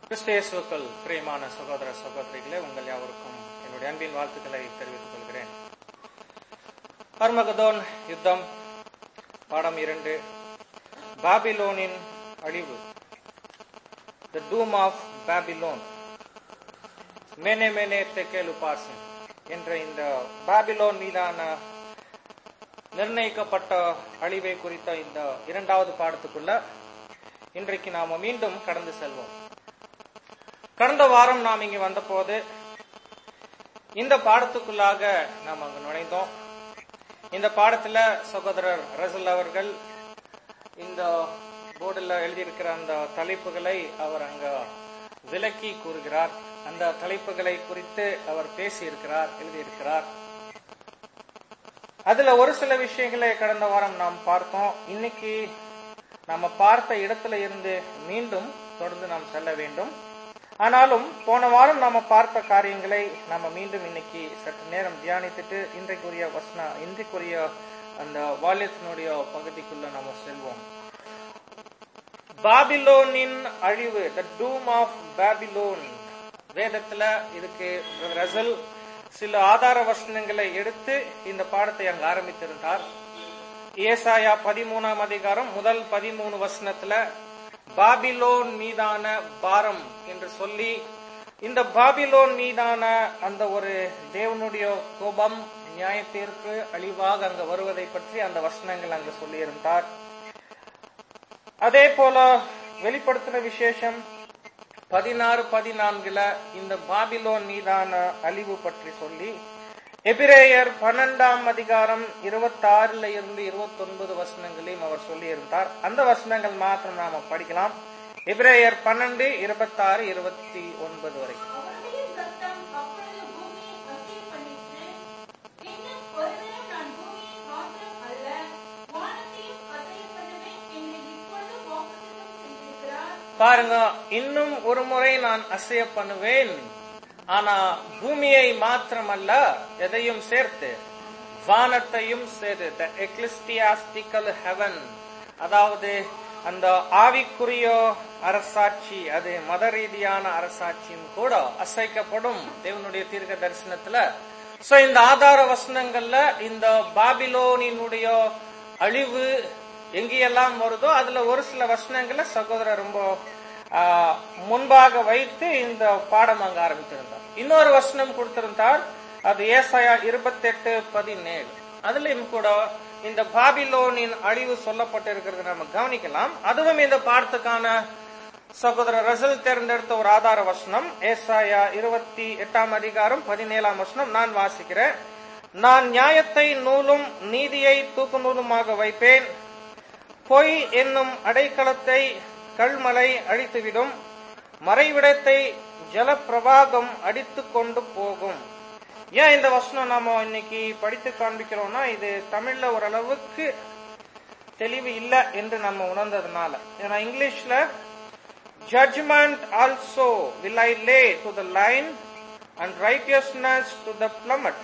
கிறிஸ்தேசுக்கள் பிரியமான சகோதர சகோதரிகளே உங்கள் யாவருக்கும் என்னுடைய அன்பின் வாழ்த்துக்களை தெரிவித்துக் கொள்கிறேன் அர்மகதோன் யுத்தம் பாடம் இரண்டு பாபிலோனின் அழிவு த டூம் ஆஃப் பாபிலோன் மேனே மேனே தெக்கேலு பார்சன் என்ற இந்த பாபிலோன் மீதான நிர்ணயிக்கப்பட்ட அழிவை குறித்த இந்த இரண்டாவது பாடத்துக்குள்ள இன்றைக்கு நாம மீண்டும் கடந்து செல்வோம் கடந்த வாரம் நாம் இங்கு வந்தபோது இந்த பாடத்துக்குள்ளாக நாம் அங்கு நுழைந்தோம் இந்த பாடத்துல சகோதரர் ரசல் அவர்கள் இந்த போர்டில் எழுதியிருக்கிற அந்த தலைப்புகளை அவர் அங்க விலக்கி கூறுகிறார் அந்த தலைப்புகளை குறித்து அவர் பேசியிருக்கிறார் எழுதியிருக்கிறார் அதுல ஒரு சில விஷயங்களை கடந்த வாரம் நாம் பார்த்தோம் இன்னைக்கு நம்ம பார்த்த இடத்துல இருந்து மீண்டும் தொடர்ந்து நாம் செல்ல வேண்டும் ஆனாலும் போன வாரம் நாம பார்த்த காரியங்களை நாம மீண்டும் இன்னைக்கு சற்று நேரம் தியானித்துட்டு இன்றைக்குரிய வசன இன்றைக்குரிய அந்த வால்யத்தினுடைய பகுதிக்குள்ள நாம செல்வோம் பாபிலோனின் அழிவு த டூம் ஆஃப் பாபிலோன் வேதத்துல இதுக்கு ரசல் சில ஆதார வசனங்களை எடுத்து இந்த பாடத்தை அங்கு ஆரம்பித்திருந்தார் ஏசாயா பதிமூணாம் அதிகாரம் முதல் பதிமூணு வசனத்துல பாபிலோன் மீதான பாரம் என்று சொல்லி இந்த பாபிலோன் மீதான அந்த ஒரு தேவனுடைய கோபம் நியாய தீர்ப்பு அழிவாக அங்க வருவதை பற்றி அந்த வசனங்கள் அங்கு சொல்லியிருந்தார் அதே போல வெளிப்படுத்தின விசேஷம் பதினாறு பதினான்குல இந்த பாபிலோன் மீதான அழிவு பற்றி சொல்லி எபிரேயர் பன்னெண்டாம் அதிகாரம் இருபத்தி ஆறுல இருந்து இருபத்தி ஒன்பது வசனங்களையும் அவர் சொல்லியிருந்தார் அந்த வசனங்கள் மாத்திரம் நாம படிக்கலாம் எபிரேயர் பன்னெண்டு இருபத்தி ஆறு இருபத்தி ஒன்பது வரை அவருடைய சத்தம் அப்பொழுது பூமியை அசைய பண்ணிற்று. இன்னும் ஒரு தினம் நான் பூமியை மாத்திரம் அல்ல, வானத்தையும் அசைய பண்ணுவேன் என்று இப்பொழுது வாக்குத்தத்தம் செய்திருக்கிறார். பாருங்க இன்னும் ஒரு முறை நான் அசைய பண்ணுவேன் ஆனா பூமியை மாத்திரமல்ல எதையும் சேர்த்து வானத்தையும் சேர்த்து த எக்லிஸ்டியாஸ்டிக்கல் ஹெவன் அதாவது அந்த ஆவிக்குரிய அரசாட்சி அது மத ரீதியான அரசாட்சியும் கூட அசைக்கப்படும் தேவனுடைய தீர்க்க தரிசனத்துல சோ இந்த ஆதார வசனங்கள்ல இந்த பாபிலோனினுடைய அழிவு எங்கெல்லாம் வருதோ அதுல ஒரு சில வசனங்களை சகோதரர் ரொம்ப ஆ, முன்பாக வைத்து இந்த பாடம் அங்க ஆரம்பித்திருந்தார் இன்னொரு வசனம் கொடுத்திருந்தார் அது ஏசாயா இருபத்தெட்டு பதினேழு அதுலயும் கூட இந்த பாபிலோனின் அழிவு சொல்லப்பட்டிருக்கிறது நம்ம கவனிக்கலாம் அதுவும் இந்த பாடத்துக்கான சகோதரர் ரசல் தேர்ந்தெடுத்த ஒரு ஆதார வசனம் ஏசாயா இருபத்தி எட்டாம் அதிகாரம் பதினேழாம் வசனம் நான் வாசிக்கிறேன் நான் நியாயத்தை நூலும் நீதியை தூக்கு நூலுமாக வைப்பேன் பொய் என்னும் அடைக்கலத்தை கல்மலை அழித்துவிடும் மறைவிடத்தை ஜலப்பிரவாகம் அடித்து கொண்டு போகும் ஏன் இந்த வசனம் நாம இன்னைக்கு படித்து காண்பிக்கிறோம்னா இது தமிழ்ல ஓரளவுக்கு தெளிவு இல்லை என்று நம்ம உணர்ந்ததுனால ஏன்னா இங்கிலீஷ்ல judgment also will I lay to the line and righteousness to the plummet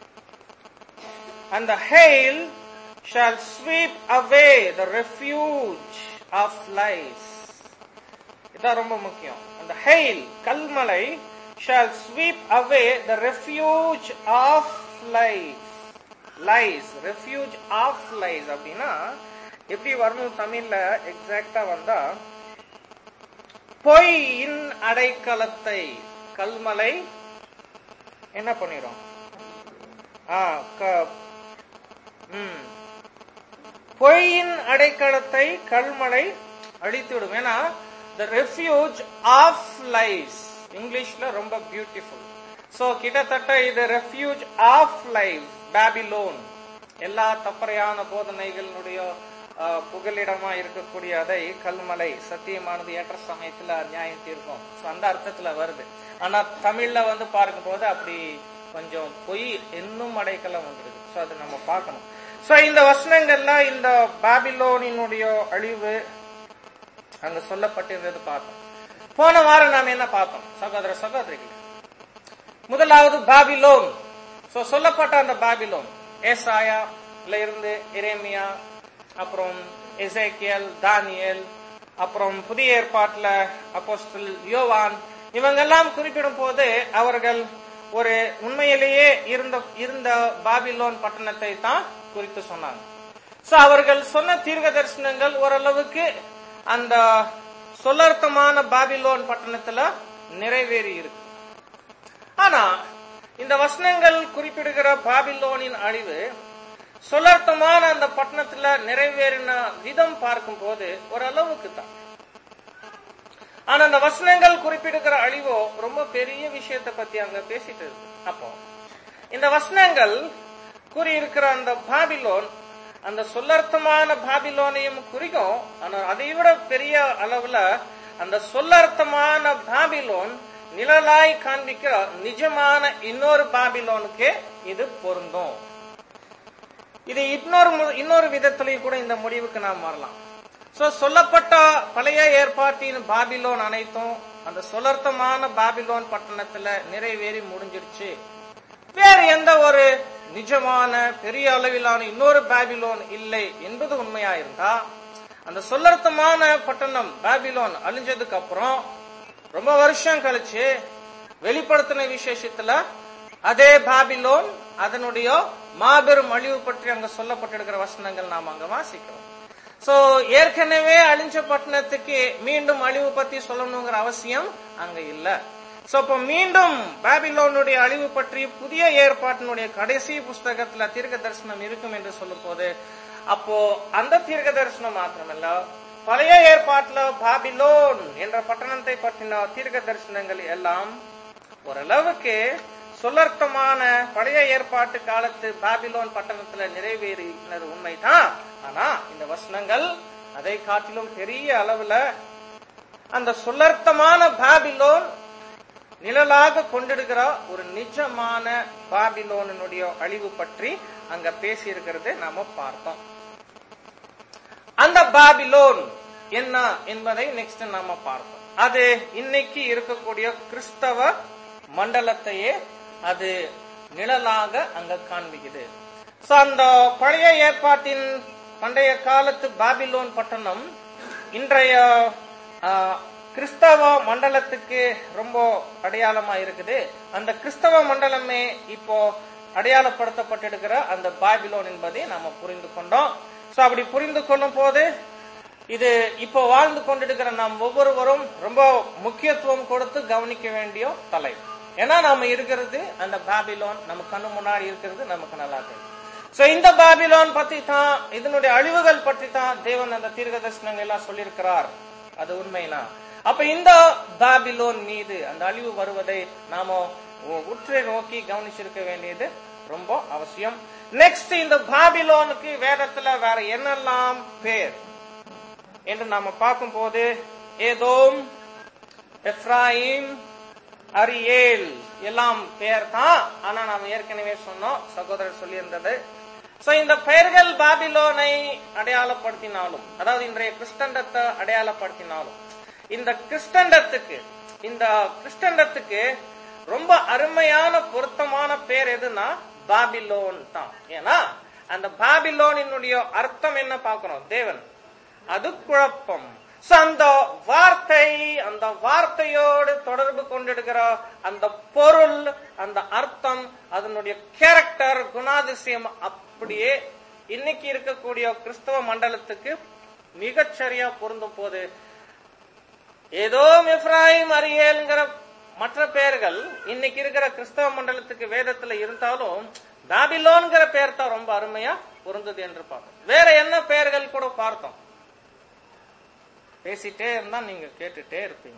and the hail shall sweep away the refuge of lies இதான் ரொம்ப முக்கியம் அந்த ஹெயில் கல்மலை shall sweep away the refuge of lies lies refuge of lies அப்படின்னா எப்படி வரணும் தமிழ்ல எக்ஸாக்டா வந்தா பொய்யின் அடைக்கலத்தை கல்மலை என்ன பண்ணிடும் ஆ, க- ம். பொய்யின் அடைக்கலத்தை கல்மலை அழித்துவிடும் ஏன்னா த ரெஃப்யூஜ் ஆஃப் லைஸ் இங்கிலீஷ்ல ரொம்ப பியூட்டிஃபுல் சோ கிட்டத்தட்ட இது ரெஃப்யூஜ் ஆஃப் லைஃப் பாபிலோன் எல்லா தப்பறையான போதனைகளினுடைய ஆ, புகலிடமா இருக்கக்கூடிய அதை கல்மலை சத்தியமானது ஏற்ற சமயத்துல நியாயம் தீர்க்கும் சோ அந்த அர்த்தத்துல வருது ஆனா தமிழ்ல வந்து பார்க்கும்போது அப்படி கொஞ்சம் பொய் இன்னும் அடைக்கலம் வந்துருக்கு சோ அதை நம்ம பார்க்கணும் சோ இந்த வசனங்கள்ல இந்த பாபிலோனினுடைய அழிவு அங்க சொல்லப்பட்டிருந்தது பார்த்தோம் போன வாரம் நாம் என்ன பார்த்தோம் சகோதர சகோதரிகள் முதலாவது பாபிலோன் சோ சொல்லப்பட்ட அந்த பாபிலோன் ஏசாயால இருந்து எரேமியா அப்புறம் எசேக்கியல் தானியேல் அப்புறம் புதிய ஏற்பாட்டுல அப்போஸ்தல் யோவான் இவங்கெல்லாம் குறிப்பிடும் போது அவர்கள் ஒரு உண்மையிலேயே இருந்த இருந்த பாபிலோன் பட்டணத்தை தான் குறித்து சொன்னாங்க சோ அவர்கள் சொன்ன தீர்க்க தரிசனங்கள் ஓரளவுக்கு அந்த சொல்லர்த்தமான பாபிலோன் பட்டணத்துல நிறைவேறி இருக்கு ஆனா இந்த வசனங்கள் குறிப்பிடுகிற பாபிலோனின் அழிவு சொல்லர்த்தமான அந்த பட்டணத்துல நிறைவேறின விதம் பார்க்கும்போது ஓரளவுக்கு தான் ஆனா அந்த வசனங்கள் குறிப்பிடுகிற அழிவோ ரொம்ப பெரிய விஷயத்தை பத்தி அங்க பேசிட்டு இருக்கு அப்போ இந்த வசனங்கள் கூறியிருக்கிற அந்த பாபிலோன் அந்த சொல்லர்த்தமான பாபிலோனையும் குறிக்கும் ஆனா அதை விட பெரிய அளவுல அந்த சொல்லர்த்தமான பாபிலோன் நிழலாய் காண்பிக்கிற நிஜமான இன்னொரு பாபிலோனுக்கு இது பொருந்தும் இது இன்னொரு மு- இன்னொரு விதத்திலையும் கூட இந்த முடிவுக்கு நாம் வரலாம் சோ சொல்லப்பட்ட பழைய ஏற்பாட்டின் பாபிலோன் அனைத்தும் அந்த சொல்லர்த்தமான பாபிலோன் பட்டணத்துல நிறைவேறி முடிஞ்சிருச்சு வேற எந்த ஒரு நிஜமான பெரிய அளவிலான இன்னொரு பாபிலோன் இல்லை என்பது உண்மையா இருந்தா அந்த சொல்லர்த்தமான பட்டணம் பாபிலோன் அழிஞ்சதுக்கு அப்புறம் ரொம்ப வருஷம் கழிச்சு வெளிப்படுத்தின விசேஷத்துல அதே பாபிலோன் அதனுடைய மாபெரும் அழிவு பற்றி அங்க சொல்லப்பட்டிருக்கிற வசனங்கள் நாம் அங்க வாசிக்கிறோம் சோ ஏற்கனவே அழிஞ்ச பட்டணத்துக்கு மீண்டும் அழிவு பத்தி சொல்லணுங்கிற அவசியம் அங்க இல்ல சோ இப்ப மீண்டும் பாபிலோனுடைய அழிவு பற்றி புதிய ஏற்பாட்டினுடைய கடைசி புஸ்தகத்துல தீர்க்க தரிசனம் இருக்கும் என்று சொல்லும் போது அப்போ அந்த தீர்க்க தரிசனம் மாத்திரமல்ல பழைய ஏற்பாட்டுல பாபிலோன் என்ற பட்டணத்தை பற்றின தீர்க்க தரிசனங்கள் எல்லாம் ஓரளவுக்கு சொல்லர்த்தமான பழைய ஏற்பாட்டு காலத்து பாபிலோன் பட்டணத்துல நிறைவேறினது உண்மைதான் ஆனா இந்த வசனங்கள் அதை காட்டிலும் பெரிய அளவுல அந்த சொல்லர்த்தமான பாபிலோன் நிழலாக கொண்டிருக்கிற ஒரு நிஜமான பாபிலோனுடைய அழிவு பற்றி அங்க பேசி இருக்கிறது நாம பார்த்தோம் அந்த பாபிலோன் என்ன என்பதை நெக்ஸ்ட் நாம பார்ப்போம் அது இன்னைக்கு இருக்கக்கூடிய கிறிஸ்தவ மண்டலத்தையே அது நிழலாக அங்க காண்பிக்குது சோ அந்த பழைய ஏற்பாட்டின் பண்டைய காலத்து பாபிலோன் பட்டணம் இன்றைய ஆ, கிறிஸ்தவ மண்டலத்துக்கு ரொம்ப அடையாளமா இருக்குது அந்த கிறிஸ்தவ மண்டலமே இப்போ அடையாளப்படுத்தப்பட்டிருக்கிற அந்த பாபிலோன் என்பதை நாம புரிந்து கொண்டோம் சோ அப்படி புரிந்து கொள்ளும் போது இது இப்போ வாழ்ந்து கொண்டிருக்கிற நாம் ஒவ்வொருவரும் ரொம்ப முக்கியத்துவம் கொடுத்து கவனிக்க வேண்டிய தலை ஏன்னா நாம இருக்கிறது அந்த பாபிலோன் நம்ம கண்ணு முன்னாடி இருக்கிறது நமக்கு நல்லா தெரியும் சோ இந்த பாபிலோன் பத்தி தான் இதனுடைய அழிவுகள் பற்றி தான் தேவன் அந்த தீர்க்க தரிசனங்கள் எல்லாம் சொல்லியிருக்கிறார் அது உண்மைனா அப்ப இந்த பாபிலோன் மீது அந்த அழிவு வருவதை நாம உ- உற்று நோக்கி கவனிச்சிருக்க வேண்டியது ரொம்ப அவசியம் நெக்ஸ்ட் இந்த பாபிலோனுக்கு வேதத்துல வேற என்னெல்லாம் பேர் என்று நாம பார்க்கும்போது ஏதோம் எப்ராயிம் அரியேல் எல்லாம் பெயர் தான் ஆனா நாம ஏற்கனவே சொன்னோம் சகோதரர் சொல்லியிருந்தது சோ இந்த பெயர்கள் பாபிலோனை அடையாளப்படுத்தினாலும் அதாவது இன்றைய கிறிஸ்தண்டத்தை அடையாளப்படுத்தினாலும் இந்த கிறிஸ்தண்டத்துக்கு இந்த கிறிஸ்தண்டத்துக்கு ரொம்ப அருமையான பொருத்தமான பேர் எதுனா பாபிலோன் தான் ஏன்னா அந்த பாபிலோனினுடைய அர்த்தம் என்ன பார்க்கிறோம் தேவன் அது குழப்பம் So, அந்த வார்த்தை அந்த வார்த்தையோடு தொடர்பு கொண்டிருக்கிற அந்த பொருள் அந்த அர்த்தம் அதனுடைய கேரக்டர் குணாதிசயம் அப்படியே இன்னைக்கு இருக்கக்கூடிய கிறிஸ்தவ மண்டலத்துக்கு மிகச்சரியா பொருந்தும் போது ஏதோ எப்ராஹிம் அரியேல்ங்கிற மற்ற பெயர்கள் இன்னைக்கு இருக்கிற கிறிஸ்தவ மண்டலத்துக்கு வேதத்துல இருந்தாலும் பாபிலோன்கிற பெயர் தான் ரொம்ப அருமையா பொருந்தது என்று பார்த்தோம் வேற என்ன பெயர்கள் கூட பார்த்தோம் பேசிட்டே இருந்தா நீங்க கேட்டுட்டே இருப்பீங்க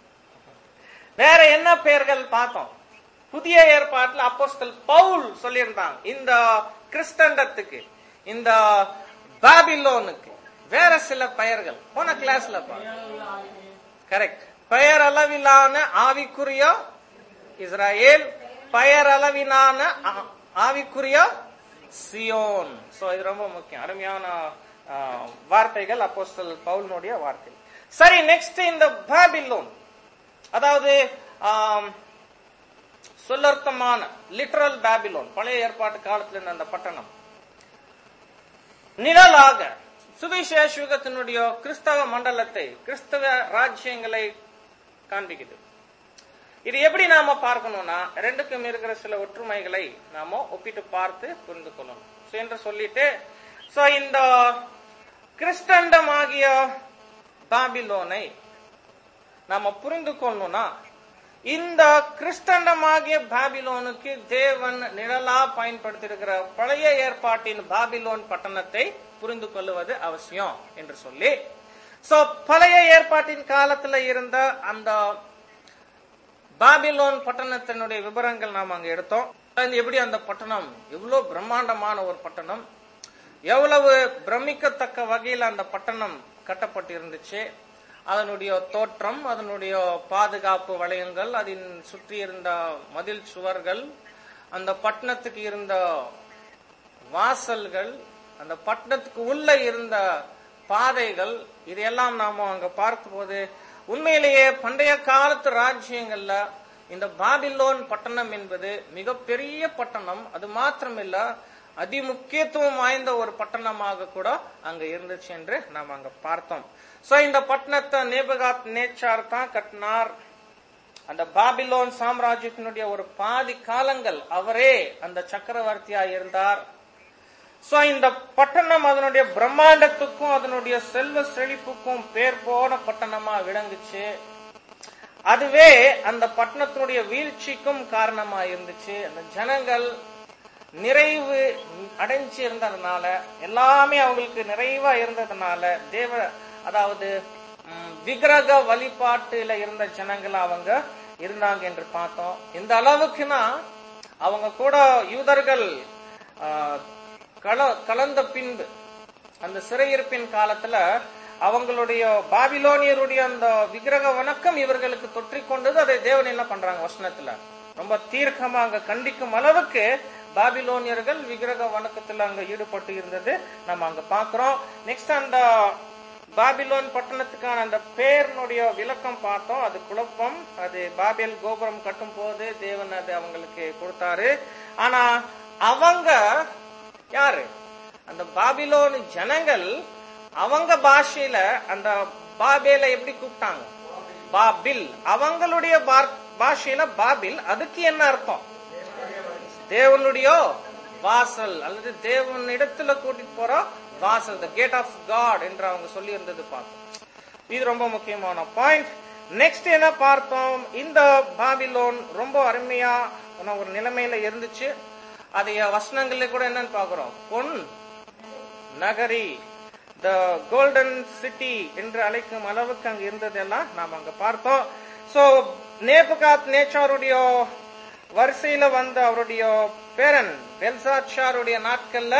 வேற என்ன பெயர்கள் பார்த்தோம் புதிய ஏற்பாட்டுல அப்போஸ்தல் பவுல் சொல்லியிருந்தாங்க இந்த கிறிஸ்தண்டத்துக்கு இந்த பாபிலோனுக்கு வேற சில பெயர்கள் போன கிளாஸ்ல கரெக்ட் பெயர் அளவிலான ஆவிக்குரிய இஸ்ராயேல் பெயர் அளவிலான ஆ- ஆவிக்குரிய சியோன் சோ இது ரொம்ப முக்கியம் அருமையான ஆ, வார்த்தைகள் அப்போஸ்தல் பவுலினுடைய வார்த்தை சரி நெக்ஸ்ட் இந்த பாபிலோன் அதாவது ஆம், சொல்லர்த்தமான லிட்டரல் பாபிலோன் பழைய ஏற்பாட்டு காலத்துல இருந்த அந்த பட்டணம் நிழலாக சுவிசேஷ யுகத்தினுடைய கிறிஸ்தவ மண்டலத்தை கிறிஸ்தவ ராஜ்யங்களை காண்பிக்குது இது எப்படி நாம பார்க்கணும்னா ரெண்டுக்கும் இருக்கிற சில ஒற்றுமைகளை நாம ஒப்பிட்டு பார்த்து புரிந்து கொள்ளணும் So, என்று சொல்லிட்டு சோ இந்த கிறிஸ்தண்டமாகிய பாபிலோனை நாம புரிந்து கொள்ளணும்னா இந்த கிறிஸ்தண்டமாகிய பாபிலோனுக்கு தேவன் நிழலா பயன்படுத்தியிருக்கிற பழைய ஏற்பாட்டின் பாபிலோன் பட்டணத்தை புரிந்து கொள்ளுவது அவசியம் என்று சொல்லி சோ பழைய ஏற்பாட்டின் காலத்துல இருந்த அந்த பாபிலோன் பட்டணத்தினுடைய விவரங்கள் நாம் அங்க எடுத்தோம் அது எப்படி அந்த பட்டணம் எவ்வளவு பிரம்மாண்டமான ஒரு பட்டணம் எவ்வளவு பிரமிக்கத்தக்க வகையில் அந்த பட்டணம் கட்டப்பட்டு இருந்துச்சு அதனுடைய தோற்றம் அதனுடைய பாதுகாப்பு வளையங்கள் அதின் சுற்றி இருந்த மதில் சுவர்கள் அந்த பட்டணத்துக்கு இருந்த வாசல்கள் அந்த பட்டணத்துக்கு உள்ள இருந்த பாதைகள் இதையெல்லாம் நாம அங்க பார்க்கும்போது உண்மையிலேயே பண்டைய காலத்து ராஜ்யங்கள்ல இந்த பாபிலோன் பட்டணம் என்பது மிகப்பெரிய பட்டணம் அது மாத்திரமில்ல அதிமுக்கியத்துவம் வாய்ந்த ஒரு பட்டணமாக கூட அங்க இருந்துச்சு என்று நாம் அங்க பார்த்தோம் சோ இந்த பட்டணத்தை நேபகாத் நேச்சார் தான் கட்டினார் அந்த பாபிலோன் சாம்ராஜ்யத்தினுடைய ஒரு பாதி காலங்கள் அவரே அந்த சக்கரவர்த்தியா இருந்தார் சோ இந்த பட்டணம் அதனுடைய பிரம்மாண்டத்துக்கும் அதனுடைய செல்வ செழிப்புக்கும் பேர் போன பட்டணமா விளங்குச்சு அதுவே அந்த பட்டணத்தினுடைய வீழ்ச்சிக்கும் காரணமா இருந்துச்சு அந்த ஜனங்கள் நிறைவு அடைஞ்சு இருந்ததுனால எல்லாமே அவங்களுக்கு நிறைவா இருந்ததுனால தேவ அதாவது ம், விக்கிரக வழிபாட்டுல இருந்த ஜனங்கள் அவங்க இருந்தாங்க என்று பார்த்தோம் இந்த அளவுக்குன்னா அவங்க கூட யூதர்கள் ஆ, கல கலந்த பின்பு அந்த சிறையிருப்பின் காலத்துல அவங்களுடைய பாபிலோனியருடைய அந்த விக்கிரக வணக்கம் இவர்களுக்கு தொற்றிக் கொண்டது அதை தேவன் என்ன பண்றாங்க வசனத்துல ரொம்ப தீர்க்கமா அங்க கண்டிக்கும் அளவுக்கு பாபிலோனியர்கள் விக்கிரக வணக்கத்துல அங்க ஈடுபட்டு இருந்தது நம்ம அங்க பாக்குறோம் நெக்ஸ்ட் அந்த பாபிலோன் பட்டணத்துக்கான அந்த பேரினுடைய விளக்கம் பார்த்தோம் அது குழப்பம் அது பாபேல் கோபுரம் கட்டும் போது தேவன் அது அவங்களுக்கு கொடுத்தாரு ஆனா அவங்க யாரு அந்த பாபிலோன் ஜனங்கள் அவங்க பாஷையில அந்த பாபேல எப்படி கூப்பிட்டாங்க பாபில் அவங்களுடைய பார்- பாஷையில பாபில் அதுக்கு என்ன அர்த்தம் தேவனுடைய வாசல் அல்லது தேவனிடத்துல கூட்டிட்டு போற வாசல் த கேட் ஆஃப் காட் என்று அவங்க சொல்லி இருந்தது பார்த்தோம் இது ரொம்ப முக்கியமான பாயிண்ட் நெக்ஸ்ட் என்ன பார்த்தோம் இந்த பாபிலோன் ரொம்ப அருமையா ஒரு நிலைமையில இருந்துச்சு அதைய வசனங்கள்ல கூட என்னன்னு பாக்குறோம் பொன் நகரி த கோல்டன் சிட்டி என்று அழைக்கும் அளவுக்கு அங்க இருந்ததெல்லாம் நாம் அங்க பார்த்தோம் சோ நேபுகாத் நேச்சாருடைய வரிசையில வந்த அவருடைய பேரன் பெல்சாட்சாருடைய நாட்கள்ல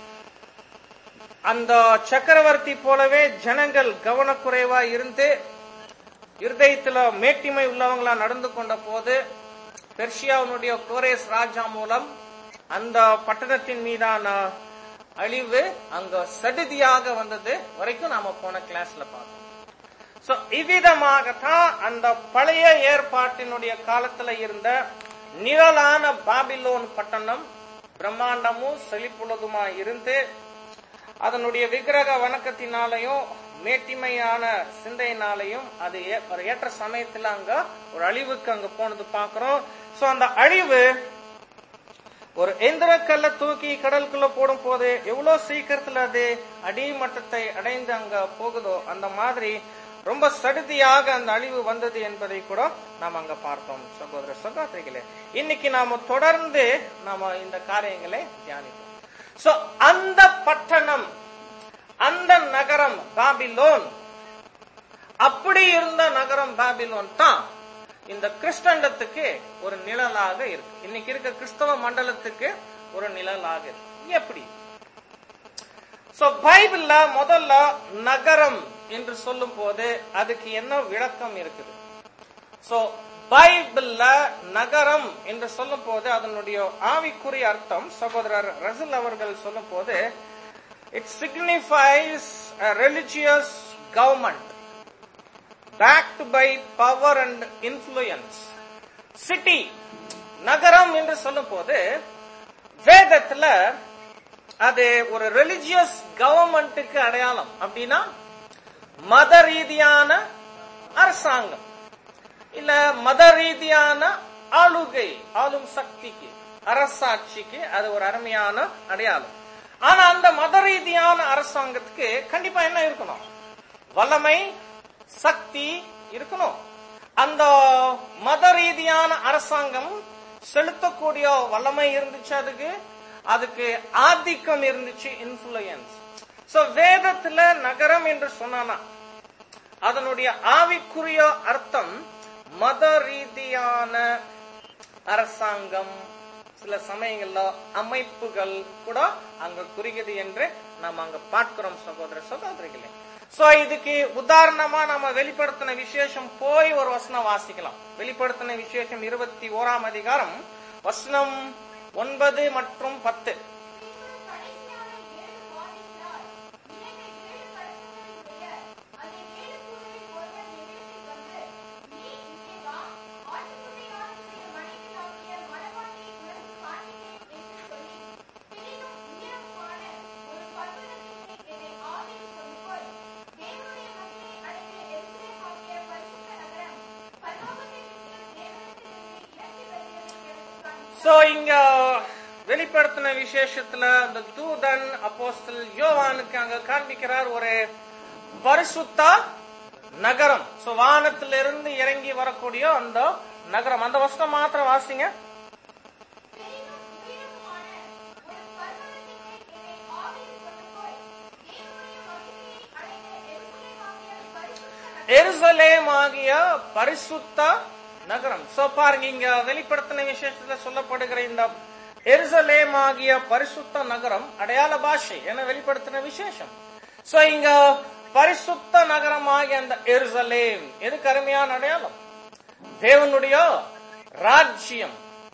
அந்த சக்கரவர்த்தி போலவே ஜனங்கள் கவனக்குறைவா இருந்து இருதயத்துல மேட்டிமை உள்ளவங்களா நடந்து கொண்ட போது பெர்ஷியாவினுடைய கோரேஸ் ராஜா மூலம் அந்த பட்டணத்தின் மீதான அழிவு அங்க சடுதியாக வந்தது வரைக்கும் நாம போன கிளாஸ்ல பார்த்தோம் சோ இவ்விதமாகத்தான் அந்த பழைய ஏற்பாட்டினுடைய காலத்துல இருந்த நிழலான பாபிலோன் பட்டணம் பிரம்மாண்டமும் செழிப்புள்ளதுமா இருந்து அதனுடைய விக்கிரக வணக்கத்தினாலையும் மேட்டிமையான சிந்தையினாலையும் அது ஏ- ஒரு ஏற்ற சமயத்துல அங்க ஒரு அழிவுக்கு அங்க போனது பாக்குறோம் சோ அந்த அழிவு ஒரு எந்திரக்கல்ல தூக்கி கடலுக்குள்ள போடும் போது எவ்வளவு சீக்கிரத்துல அது அடிமட்டத்தை அடைந்து அங்க போகுதோ அந்த மாதிரி ரொம்ப சடுதியாக அந்த அழிவு வந்தது என்பதை கூட நாம் அங்க பார்த்தோம் சகோதர சகோதரிகளே இன்னைக்கு நாம தொடர்ந்து நாம இந்த காரியங்களை தியானிப்போம் சோ அந்த பட்டணம் அந்த நகரம் பாபிலோன் அப்படி இருந்த நகரம் பாபிலோன் தான் இந்த கிறிஸ்தண்டத்துக்கு ஒரு நிழலாக இருக்கு இன்னைக்கு இருக்க கிறிஸ்தவ மண்டலத்துக்கு ஒரு நிழலாக இருக்கு எப்படி சோ பைபிள்ல முதல்ல நகரம் என்று சொல்லும் போது அதுக்கு என்ன விளக்கம் இருக்குது சோ பைபிள்ல நகரம் என்று சொல்லும் போது அதனுடைய ஆவிக்குரிய அர்த்தம் சகோதரர் ரசில் அவர்கள் சொல்லும் போது it signifies religious government backed by power and influence city நகரம் என்று சொல்லும் போது வேதத்துல அது ஒரு ரிலிஜியஸ் கவர்மெண்ட்டுக்கு அடையாளம் அப்படின்னா மத ரீதியான அரசாங்கம் இல்ல மத ரீதியான ஆளுகை ஆளும் சக்திக்கு அரசாட்சிக்கு அது ஒரு அருமையான அடையாளம் ஆனா அந்த மத ரீதியான அரசாங்கத்துக்கு கண்டிப்பா என்ன இருக்கணும் வல்லமை சக்தி இருக்கணும் அந்த மத ரீதியான அரசாங்கம் செலுத்தக்கூடிய வல்லமை இருந்துச்சு அதுக்கு அதுக்கு ஆதிக்கம் இருந்துச்சு இன்ஃபுளுயன்ஸ் சோ வேதத்துல நகரம் என்று சொன்னானா அதனுடைய ஆவிக்குரிய அர்த்தம் மத ரீதியான அரசாங்கம் சில சமயங்கள்ல அமைப்புகள் கூட அங்க குறிக்குது என்று நாம் அங்க பார்க்கிறோம் சகோதர சகோதரிகளே சோ இதுக்கு உதாரணமா நம்ம வெளிப்படுத்தின விசேஷம் போய் ஒரு வசனம் வாசிக்கலாம் வெளிப்படுத்தின விசேஷம் இருபத்தி ஓராம் அதிகாரம் வசனம் ஒன்பது மற்றும் பத்து பின்பு கடைசியான ஏழு வாதிகளால் நிறைந்த ஏழு கலசங்களுடைய அந்த ஏழு தூதரில் ஒருவன் என்னிடத்தில் வந்து, நீ இங்கே வா, ஆட்டுக்குட்டியானவருடைய மனைவியாகிய மணவாட்டியை உனக்கு காண்பிக்கிறேன் என்று சொல்லி, பெரிதும் உயரமுமான ஒரு பர்வதத்தின் மேல் என்னை ஆவியில் கொண்டு போய், தேவனுடைய மகிமை அடைந்த எருசலேமாகிய பரிசுத்த நகரம், பரலோகத்தில் இருக்கிற தேவனிடத்திலிருந்து இறங்கி வருகிறது எனக்கு காண்பித்தார். சோ இங்க வெளிப்படுத்தின விசேஷத்துல அந்த தூதன் அப்போஸ்தல் யோவானுக்கு அங்க காண்பிக்கிறார் ஒரு பரிசுத்த நகரம் சோ வானத்திலிருந்து இறங்கி வரக்கூடிய அந்த நகரம் அந்த வசனம் மாத்திரம் வாசிங்க பெரிதும் உயரமுமான ஒரு பர்வதத்தின் மேல் என்னை ஆவியில் கொண்டு போய், தேவனுடைய மகிமையை அடைந்த எருசலேமாகிய பரிசுத்த நகரம், எருசலேம் ஆகிய பரிசுத்த நகரம் சோ பாருங்க இங்க வெளிப்படுத்தின விசேஷத்துல சொல்லப்படுகிற இந்த எருசலேம் ஆகிய பரிசுத்த நகரம் அடையாள பாஷை என வெளிப்படுத்தின விசேஷம் சோ இங்க பரிசுத்த நகரம் ஆகிய அந்த எருசலேம் எதுக்கு அருமையான அடையாளம் தேவனுடைய ராஜ்யம்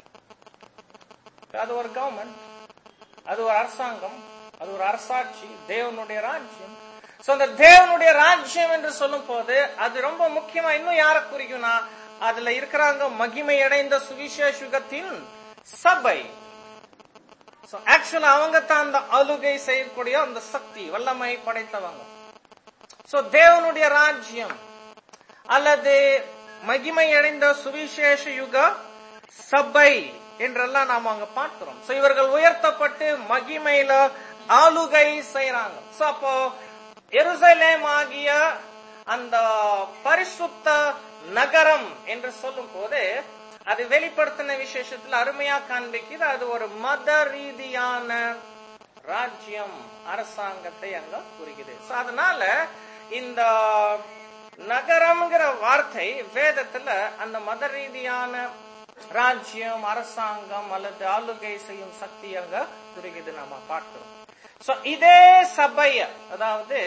அது ஒரு கவர்மெண்ட் அது ஒரு அரசாங்கம் அது ஒரு அரசாட்சி தேவனுடைய ராஜ்யம் சோ அந்த தேவனுடைய ராஜ்யம் என்று சொல்லும் போது அது ரொம்ப முக்கியமா இன்னும் யாரை குறிக்கும்னா அதுல இருக்கிறாங்க மகிமை அடைந்த சுவிசேஷ யுகத்தின் சபை சோ ஆக்சுவலா அவங்க தான் அந்த ஆளுகை செய்யக்கூடிய அந்த சக்தி வல்லமை படைத்தவங்க சோ தேவனுடைய ராஜ்யம் அல்லது மகிமை அடைந்த சுவிசேஷ யுக சபை என்றெல்லாம் நாம அங்க பார்க்கிறோம் சோ இவர்கள் உயர்த்தப்பட்டு மகிமையில ஆளுகை செய்யறாங்க சோ அப்போ எருசலேம் ஆகிய அந்த பரிசுத்த நகரம் என்று சொல்லும் போது அது வெளிப்படுத்தின விசேஷத்துல அருமையா காண்பிக்குது அது ஒரு மத ரீதியான ராஜ்யம் அரசாங்கத்தை அங்க குறிக்குது சோ அதனால இந்த நகரம்ங்கிற வார்த்தை வேதத்துல அந்த மத ரீதியான ராஜ்யம் அரசாங்கம் அல்லது ஆளுகை செய்யும் சக்தி அங்க குறிக்குது நாம பார்க்கிறோம் சோ இதே சபைய அதாவது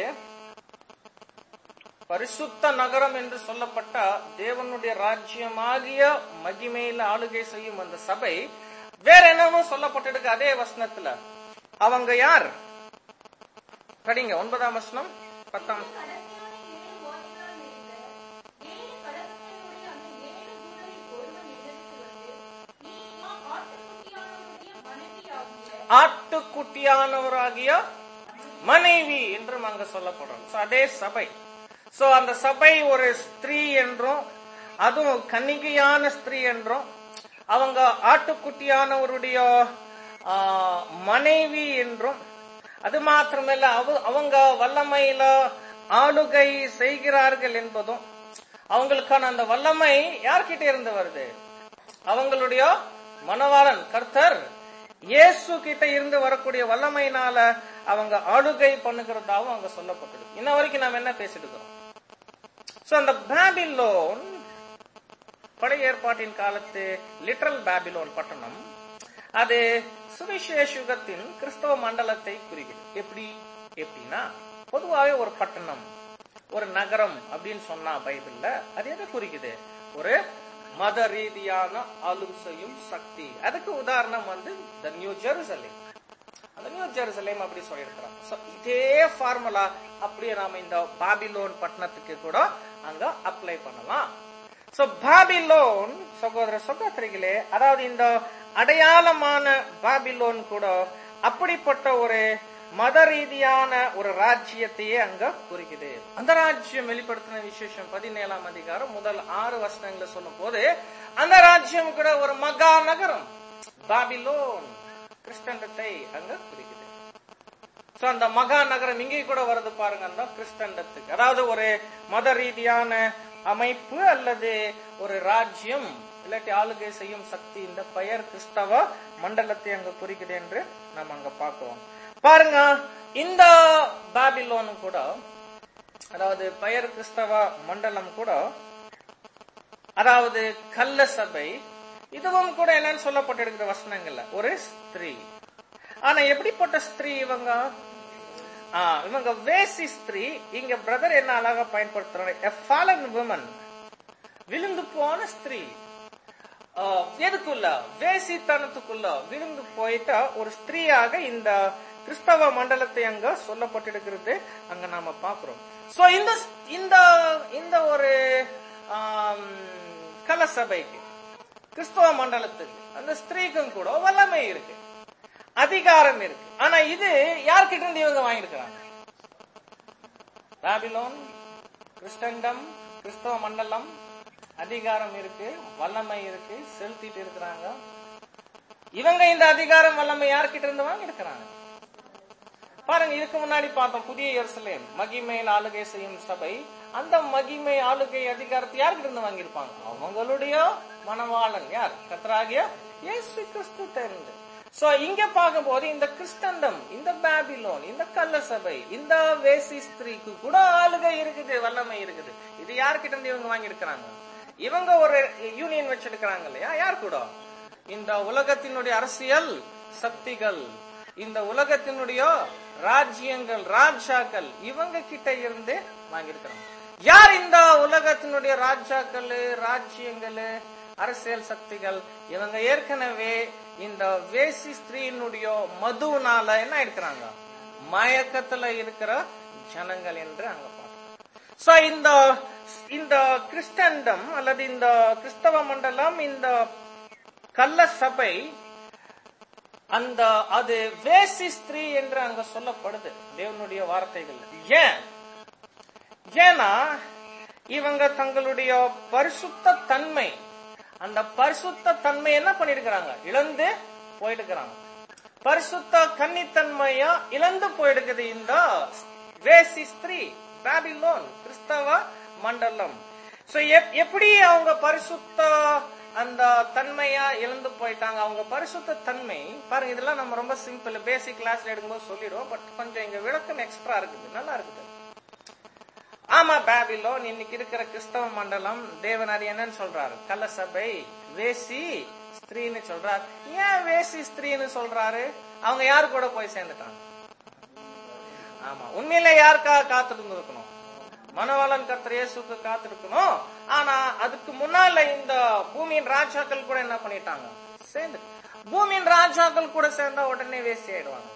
பரிசுத்த நகரம் என்று சொல்லப்பட்ட தேவனுடைய ராஜ்யமாகிய மகிமையில ஆளுகை செய்யும் அந்த சபை வேற என்னமோ சொல்லப்பட்டிருக்கு அதே வசனத்துல அவங்க யார் படிங்க ஒன்பதாம் வசனம் பத்தாம் கடைசியான ஏழு வாதிகளால் நிறைந்த ஏழு கலசங்களுடைய அந்த ஏழு தூதரில் ஒருவன் என்னிடத்தில் வந்து, நீ வா, ஆட்டுக்குட்டியானவருடைய மனைவியாகிய ஆட்டுக்குட்டியானவராகிய மனைவி என்றும் அங்க சொல்லப்படுறோம் So, அதே சபை சோ அந்த சபை ஒரு ஸ்திரீ என்றும் அதுவும் கன்னிகையான ஸ்திரீ என்றும் அவங்க ஆட்டுக்குட்டியானவருடைய ஆ, மனைவி என்றும் அது மாத்திரமல்ல அவ- அவங்க வல்லமையில ஆளுகை செய்கிறார்கள் என்பதும் அவங்களுக்கான அந்த வல்லமை யார்கிட்ட இருந்து வருது அவங்களுடைய மணவாளன் கர்த்தர் இயேசு கிட்ட இருந்து வரக்கூடிய வல்லமையினால அவங்க ஆளுகை பண்ணுகிறதாவும் அங்க சொல்லப்பட்டிருக்கு இன்ன வரைக்கும் நாம என்ன பேசிட்டு இருக்கிறோம் சோ அந்த பாபிலோன் பழைய ஏற்பாட்டின் காலத்து லிட்டரல் பாபிலோன் பட்டணம் அது சுவிசேஷ யுகத்தின் கிறிஸ்தவ மண்டலத்தை குறிக்குது எப்படி எப்படின்னா பொதுவாகவே ஒரு பட்டணம் ஒரு நகரம் அப்படின்னு சொன்னா பைபிள்ல அது எதை குறிக்குது ஒரு மத ரீதியான ஆளும் செய்யும் சக்தி அதுக்கு உதாரணம் வந்து த நியூ ஜெருசலேம் அந்த நியூ ஜெருசலேம் அப்படி சொல்லியிருக்கிறாங்க So, இதே ஃபார்முலா அப்படியே நாம இந்த பாபிலோன் பட்டணத்துக்கு கூட அங்க அப்ளை பண்ணலாம் சோ பாபிலோன் சகோதர சகோதரிகளே அதாவது இந்த அடையாளமான பாபிலோன் கூட அப்படிப்பட்ட ஒரு மத ரீதியான ஒரு ராஜ்யத்தையே அங்க குறிக்குது அந்த ராஜ்யம் வெளிப்படுத்தின விசேஷம் பதினேழாம் அதிகாரம் முதல் ஆறு வசனங்களை சொல்லும் போது அந்த ராஜ்யம் கூட ஒரு மகா நகரம் பாபிலோன் கிறிஸ்தண்டத்தை அங்க குறிக்குது சோ அந்த மகா நகரம் இங்கே கூட வருது பாருங்க அந்த கிறிஸ்தண்டத்துக்கு அதாவது ஒரு மத ரீதியான அமைப்பு அல்லது ஒரு ராஜ்யம் இல்லாட்டி ஆளுகை செய்யும் சக்தி இந்த பெயர் கிறிஸ்தவ மண்டலத்தை அங்க குறிக்குது என்று நம்ம அங்க பார்க்கிறோம் பாருங்க இந்த பாபிலோனும் கூட அதாவது பெயர் கிறிஸ்தவ மண்டலம் கூட அதாவது கள்ள சபை இதுவும் கூட என்னன்னு சொல்லப்பட்டிருக்கிற வசனங்கள்ல ஒரு ஸ்திரீ ஆனா எப்படிப்பட்ட ஸ்திரீ இவங்க ஆ, இவங்க வேசி ஸ்திரீ இங்க பிரதர் என்ன அழகா பயன்படுத்துறாங்க a fallen woman விழுந்து போன ஸ்திரீ ஆ, எதுக்குள்ள வேசித்தனத்துக்குள்ள விழுந்து போயிட்ட ஒரு ஸ்திரீயாக இந்த கிறிஸ்தவ மண்டலத்தை அங்க சொல்லப்பட்டிருக்கிறது அங்க நாம பாக்குறோம் சோ இந்த இந்த இந்த ஒரு ஆம், கலசபைக்கு கிறிஸ்தவ மண்டலத்துக்கு அந்த ஸ்திரீக்கும் கூட வல்லமை இருக்கு அதிகாரம் இருக்கு ஆனா இது யார்கிட்ட இருந்து இவங்க வாங்கியிருக்கிறாங்க பாபிலோன் கிறிஸ்டண்டம் கிறிஸ்தவ மண்டலம் அதிகாரம் இருக்கு வல்லமை இருக்கு செலுத்திட்டு இருக்கிறாங்க இவங்க இந்த அதிகாரம் வல்லமை யார்கிட்ட இருந்து வாங்கியிருக்கிறாங்க பாருங்க இதுக்கு முன்னாடி பார்த்தோம் புதிய எருசலேம் மகிமையில் ஆளுகை செய்யும் சபை அந்த மகிமை ஆளுகை அதிகாரத்தை யார்கிட்ட இருந்து வாங்கியிருப்பாங்க அவங்களுடைய மணவாளன் யார் கத்தராகிய இயேசு கிறிஸ்து தெரிந்து சோ இங்க பார்க்கும்போது இந்த கிறிஸ்தண்டம் இந்த பாபிலோன் இந்த கள்ள சபை இந்த வேசி ஸ்திரீக்கு கூட ஆளுகை இருக்குது வல்லமை இருக்குது இது யார்கிட்ட இருந்து இவங்க வாங்கியிருக்கிறாங்க இவங்க ஒரு யூனியன் வச்சிருக்கிறாங்க இல்லையா யார் கூட இந்த உலகத்தினுடைய அரசியல் சக்திகள் இந்த உலகத்தினுடைய ராஜ்யங்கள் ராஜாக்கள் இவங்க கிட்ட இருந்து வாங்கியிருக்கிறாங்க யார் இந்த உலகத்தினுடைய ராஜாக்கள் ராஜ்யங்கள் அரசியல் சக்திகள் இவங்க ஏற்கனவே இந்த வேசி ஸ்திரீனுடைய மதுனால என்ன இருக்கிறாங்க மயக்கத்துல இருக்கிற ஜனங்கள் என்று அங்க பார்க்கிறோம் சோ இந்த இந்த கிறிஸ்டண்டம் அல்லது இந்த கிறிஸ்தவ மண்டலம் இந்த கள்ள சபை அந்த அது வேசி ஸ்திரீ என்று அங்க சொல்லப்படுது தேவனுடைய வார்த்தைகள் ஏன் ஏன்னா இவங்க தங்களுடைய பரிசுத்த தன்மை அந்த பரிசுத்த தன்மை என்ன பண்ணிருக்கிறாங்க இழந்து போயிடுக்கிறாங்க பரிசுத்த கன்னித்தன்மையா இழந்து போயிடுக்குது இந்த வேசி ஸ்திரீ பாபிலோன் கிறிஸ்தவ மண்டலம் சோ எப்படி அவங்க பரிசுத்த அந்த தன்மையா இழந்து போயிட்டாங்க அவங்க பரிசுத்த தன்மை பாருங்க இதெல்லாம் நம்ம ரொம்ப சிம்பிள் பேசிக் கிளாஸ்ல எடுக்கும்போது சொல்லிடுவோம் பட் கொஞ்சம் இங்க விளக்கம் எக்ஸ்ட்ரா இருக்குது நல்லா இருக்குது ஆமா பாபிலோன் இன்னைக்கு இருக்கிற கிறிஸ்தவ மண்டலம் தேவனாரி என்னன்னு சொல்றாரு கள்ள சபை வேசி ஸ்திரீன்னு சொல்றாரு ஏன் வேசி ஸ்திரீன்னு சொல்றாரு அவங்க யாரு கூட போய் சேர்ந்துட்டாங்க ஆமா உண்மையில யாருக்காக காத்திருந்து இருக்கணும் மனவாளன் கர்த்தர் இயேசுக்கு காத்திருக்கணும் ஆனா அதுக்கு முன்னால இந்த பூமியின் ராஜாக்கள் கூட என்ன பண்ணிட்டாங்க சேர்ந்து பூமியின் ராஜாக்கள் கூட சேர்ந்தா உடனே வேசி ஆயிடுவாங்க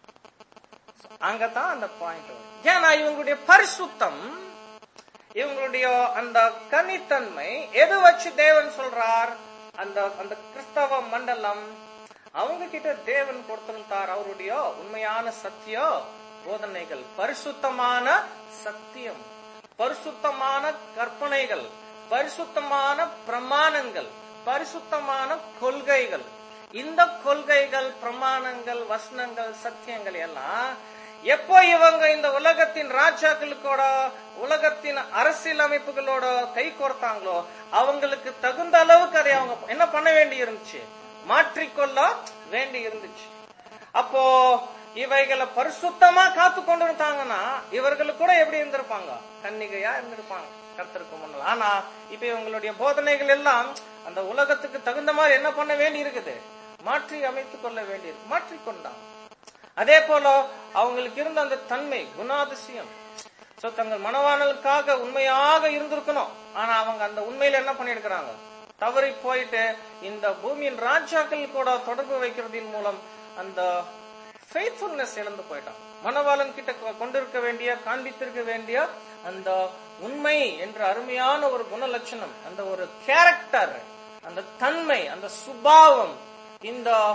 அங்கதான் அந்த பாயிண்ட் ஏன்னா இவங்களுடைய பரிசுத்தம் இவங்களுடைய அந்த கனித்தன்மை எது வச்சு தேவன் சொல்றார் அந்த அந்த கிறிஸ்தவ மண்டலம் அவங்க கிட்ட தேவன் கொடுத்திருந்தார் அவருடைய உண்மையான சத்திய போதனைகள் பரிசுத்தமான சத்தியம் பரிசுத்தமான கற்பனைகள் பரிசுத்தமான பிரமாணங்கள் பரிசுத்தமான கொள்கைகள் இந்த கொள்கைகள் பிரமாணங்கள் வசனங்கள் சத்தியங்கள் எல்லாம் எப்போ இவங்க இந்த உலகத்தின் ராஜாக்களுக்கோட உலகத்தின் அரசியல் அமைப்புகளோட கை கோர்த்தாங்களோ அவங்களுக்கு தகுந்த அளவுக்கு அதை அவங்க என்ன பண்ண வேண்டி இருந்துச்சு மாற்றிக்கொள்ள வேண்டி இருந்துச்சு அப்போ இவைகளை பரிசுத்தமா காத்து கொண்டு இருந்தாங்கன்னா இவர்களுக்கு கூட எப்படி இருந்திருப்பாங்க கன்னிகையா இருந்திருப்பாங்க கர்த்தருக்கு முன்னால் ஆனா இப்ப இவங்களுடைய போதனைகள் எல்லாம் அந்த உலகத்துக்கு தகுந்த மாதிரி என்ன பண்ண வேண்டி இருக்குது மாற்றி அமைத்துக் கொள்ள வேண்டியிருக்கு மாற்றிக்கொண்டாங்க அதே போல அவங்களுக்கு இருந்த அந்த தன்மை குணாதிசயம் சோ தங்கள் மனவாளனுக்காக உண்மையாக இருந்திருக்கணும் ஆனா அவங்க அந்த உண்மையில என்ன பண்ணிருக்கிறாங்க தவறி போயிட்டு இந்த பூமியின் ராஜாக்கள் கூட தொடர்பு வைக்கிறதின் மூலம் அந்த ஃபெய்த்ஃபுல்னஸ் இழந்து போயிட்டான் மனவாளன் கிட்ட கொ- கொண்டிருக்க வேண்டிய காண்பித்திருக்க வேண்டிய அந்த உண்மை என்ற அருமையான ஒரு குணலட்சணம் அந்த ஒரு கேரக்டர் அந்த தன்மை அந்த சுபாவம் இந்த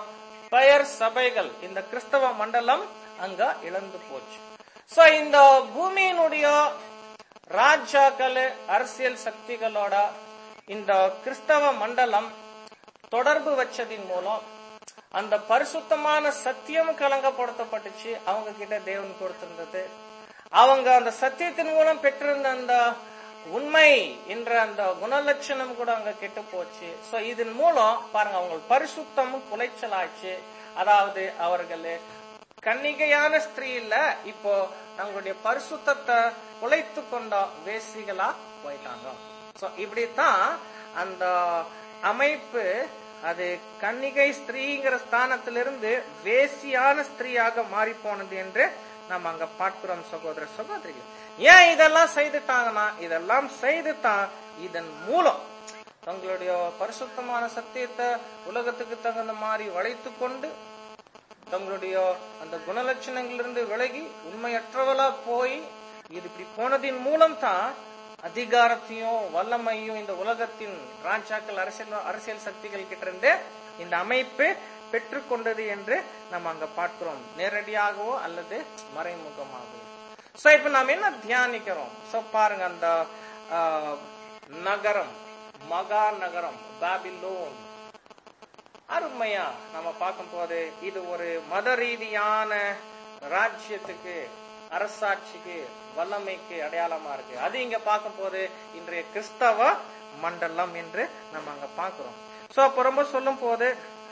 பெயர் சபைகள் இந்த கிறிஸ்தவ மண்டலம் அங்க இழந்து போச்சு சோ இந்த பூமியினுடைய ராஜாக்கள் அரசியல் சக்திகளோட இந்த கிறிஸ்தவ மண்டலம் தொடர்பு வச்சதின் மூலம் அந்த பரிசுத்தமான சத்தியம் கலங்கப்படுத்தப்பட்டுச்சு அவங்க கிட்ட தேவன் கொடுத்திருந்தது அவங்க அந்த சத்தியத்தின் மூலம் பெற்றிருந்த அந்த உண்மை என்ற அந்த குணலட்சணம் கூட அங்க கெட்டு போச்சு சோ இதன் மூலம் பாருங்க அவங்க பரிசுத்தம் குலைச்சலாச்சு அதாவது அவர்கள் கன்னிகையான ஸ்திரீ இல்ல இப்போ தங்களுடைய பரிசுத்தத்தை குலைத்து கொண்ட வேசிகளா போயிட்டாங்க சோ இப்படித்தான் அந்த அமைப்பு அது கன்னிகை ஸ்திரீங்கிற ஸ்தானத்திலிருந்து வேசியான ஸ்திரீயாக மாறி போனது என்று நம்ம அங்க பார்க்கிறோம் சகோதர சகோதரிகள் ஏன் இதெல்லாம் செய்துட்டாங்கன்னா இதெல்லாம் செய்துதான் இதன் மூலம் தங்களுடைய பரிசுத்தமான சத்தியத்தை உலகத்துக்கு தகுந்த மாதிரி வளைத்து கொண்டு தங்களுடைய அந்த குணலட்சணங்களிலிருந்து விலகி உண்மையற்றவளா போய் இது இப்படி போனதின் மூலம் தான் அதிகாரத்தையும் வல்லமையும் இந்த உலகத்தின் ராஜாக்கள் அரசியல் அரசியல் சக்திகள் கிட்ட இருந்து இந்த அமைப்பு பெற்றுக்கொண்டது என்று நம்ம அங்க பார்க்கிறோம் நேரடியாகவோ அல்லது மறைமுகமாகவோ சோ இப்ப நாம் என்ன தியானிக்கிறோம் சோ பாருங்க அந்த ஆ, நகரம் மகா நகரம் பாபிலோன் அருமையா நம்ம பார்க்கும் போது இது ஒரு மத ரீதியான ராஜ்யத்துக்கு அரசாட்சிக்கு வல்லமைக்கு அடையாளமா இருக்கு அது இங்க பார்க்கும் போது இன்றைய கிறிஸ்தவ மண்டலம் என்று நம்ம அங்க பார்க்கிறோம் சோ அப்ப ரொம்ப சொல்லும் போது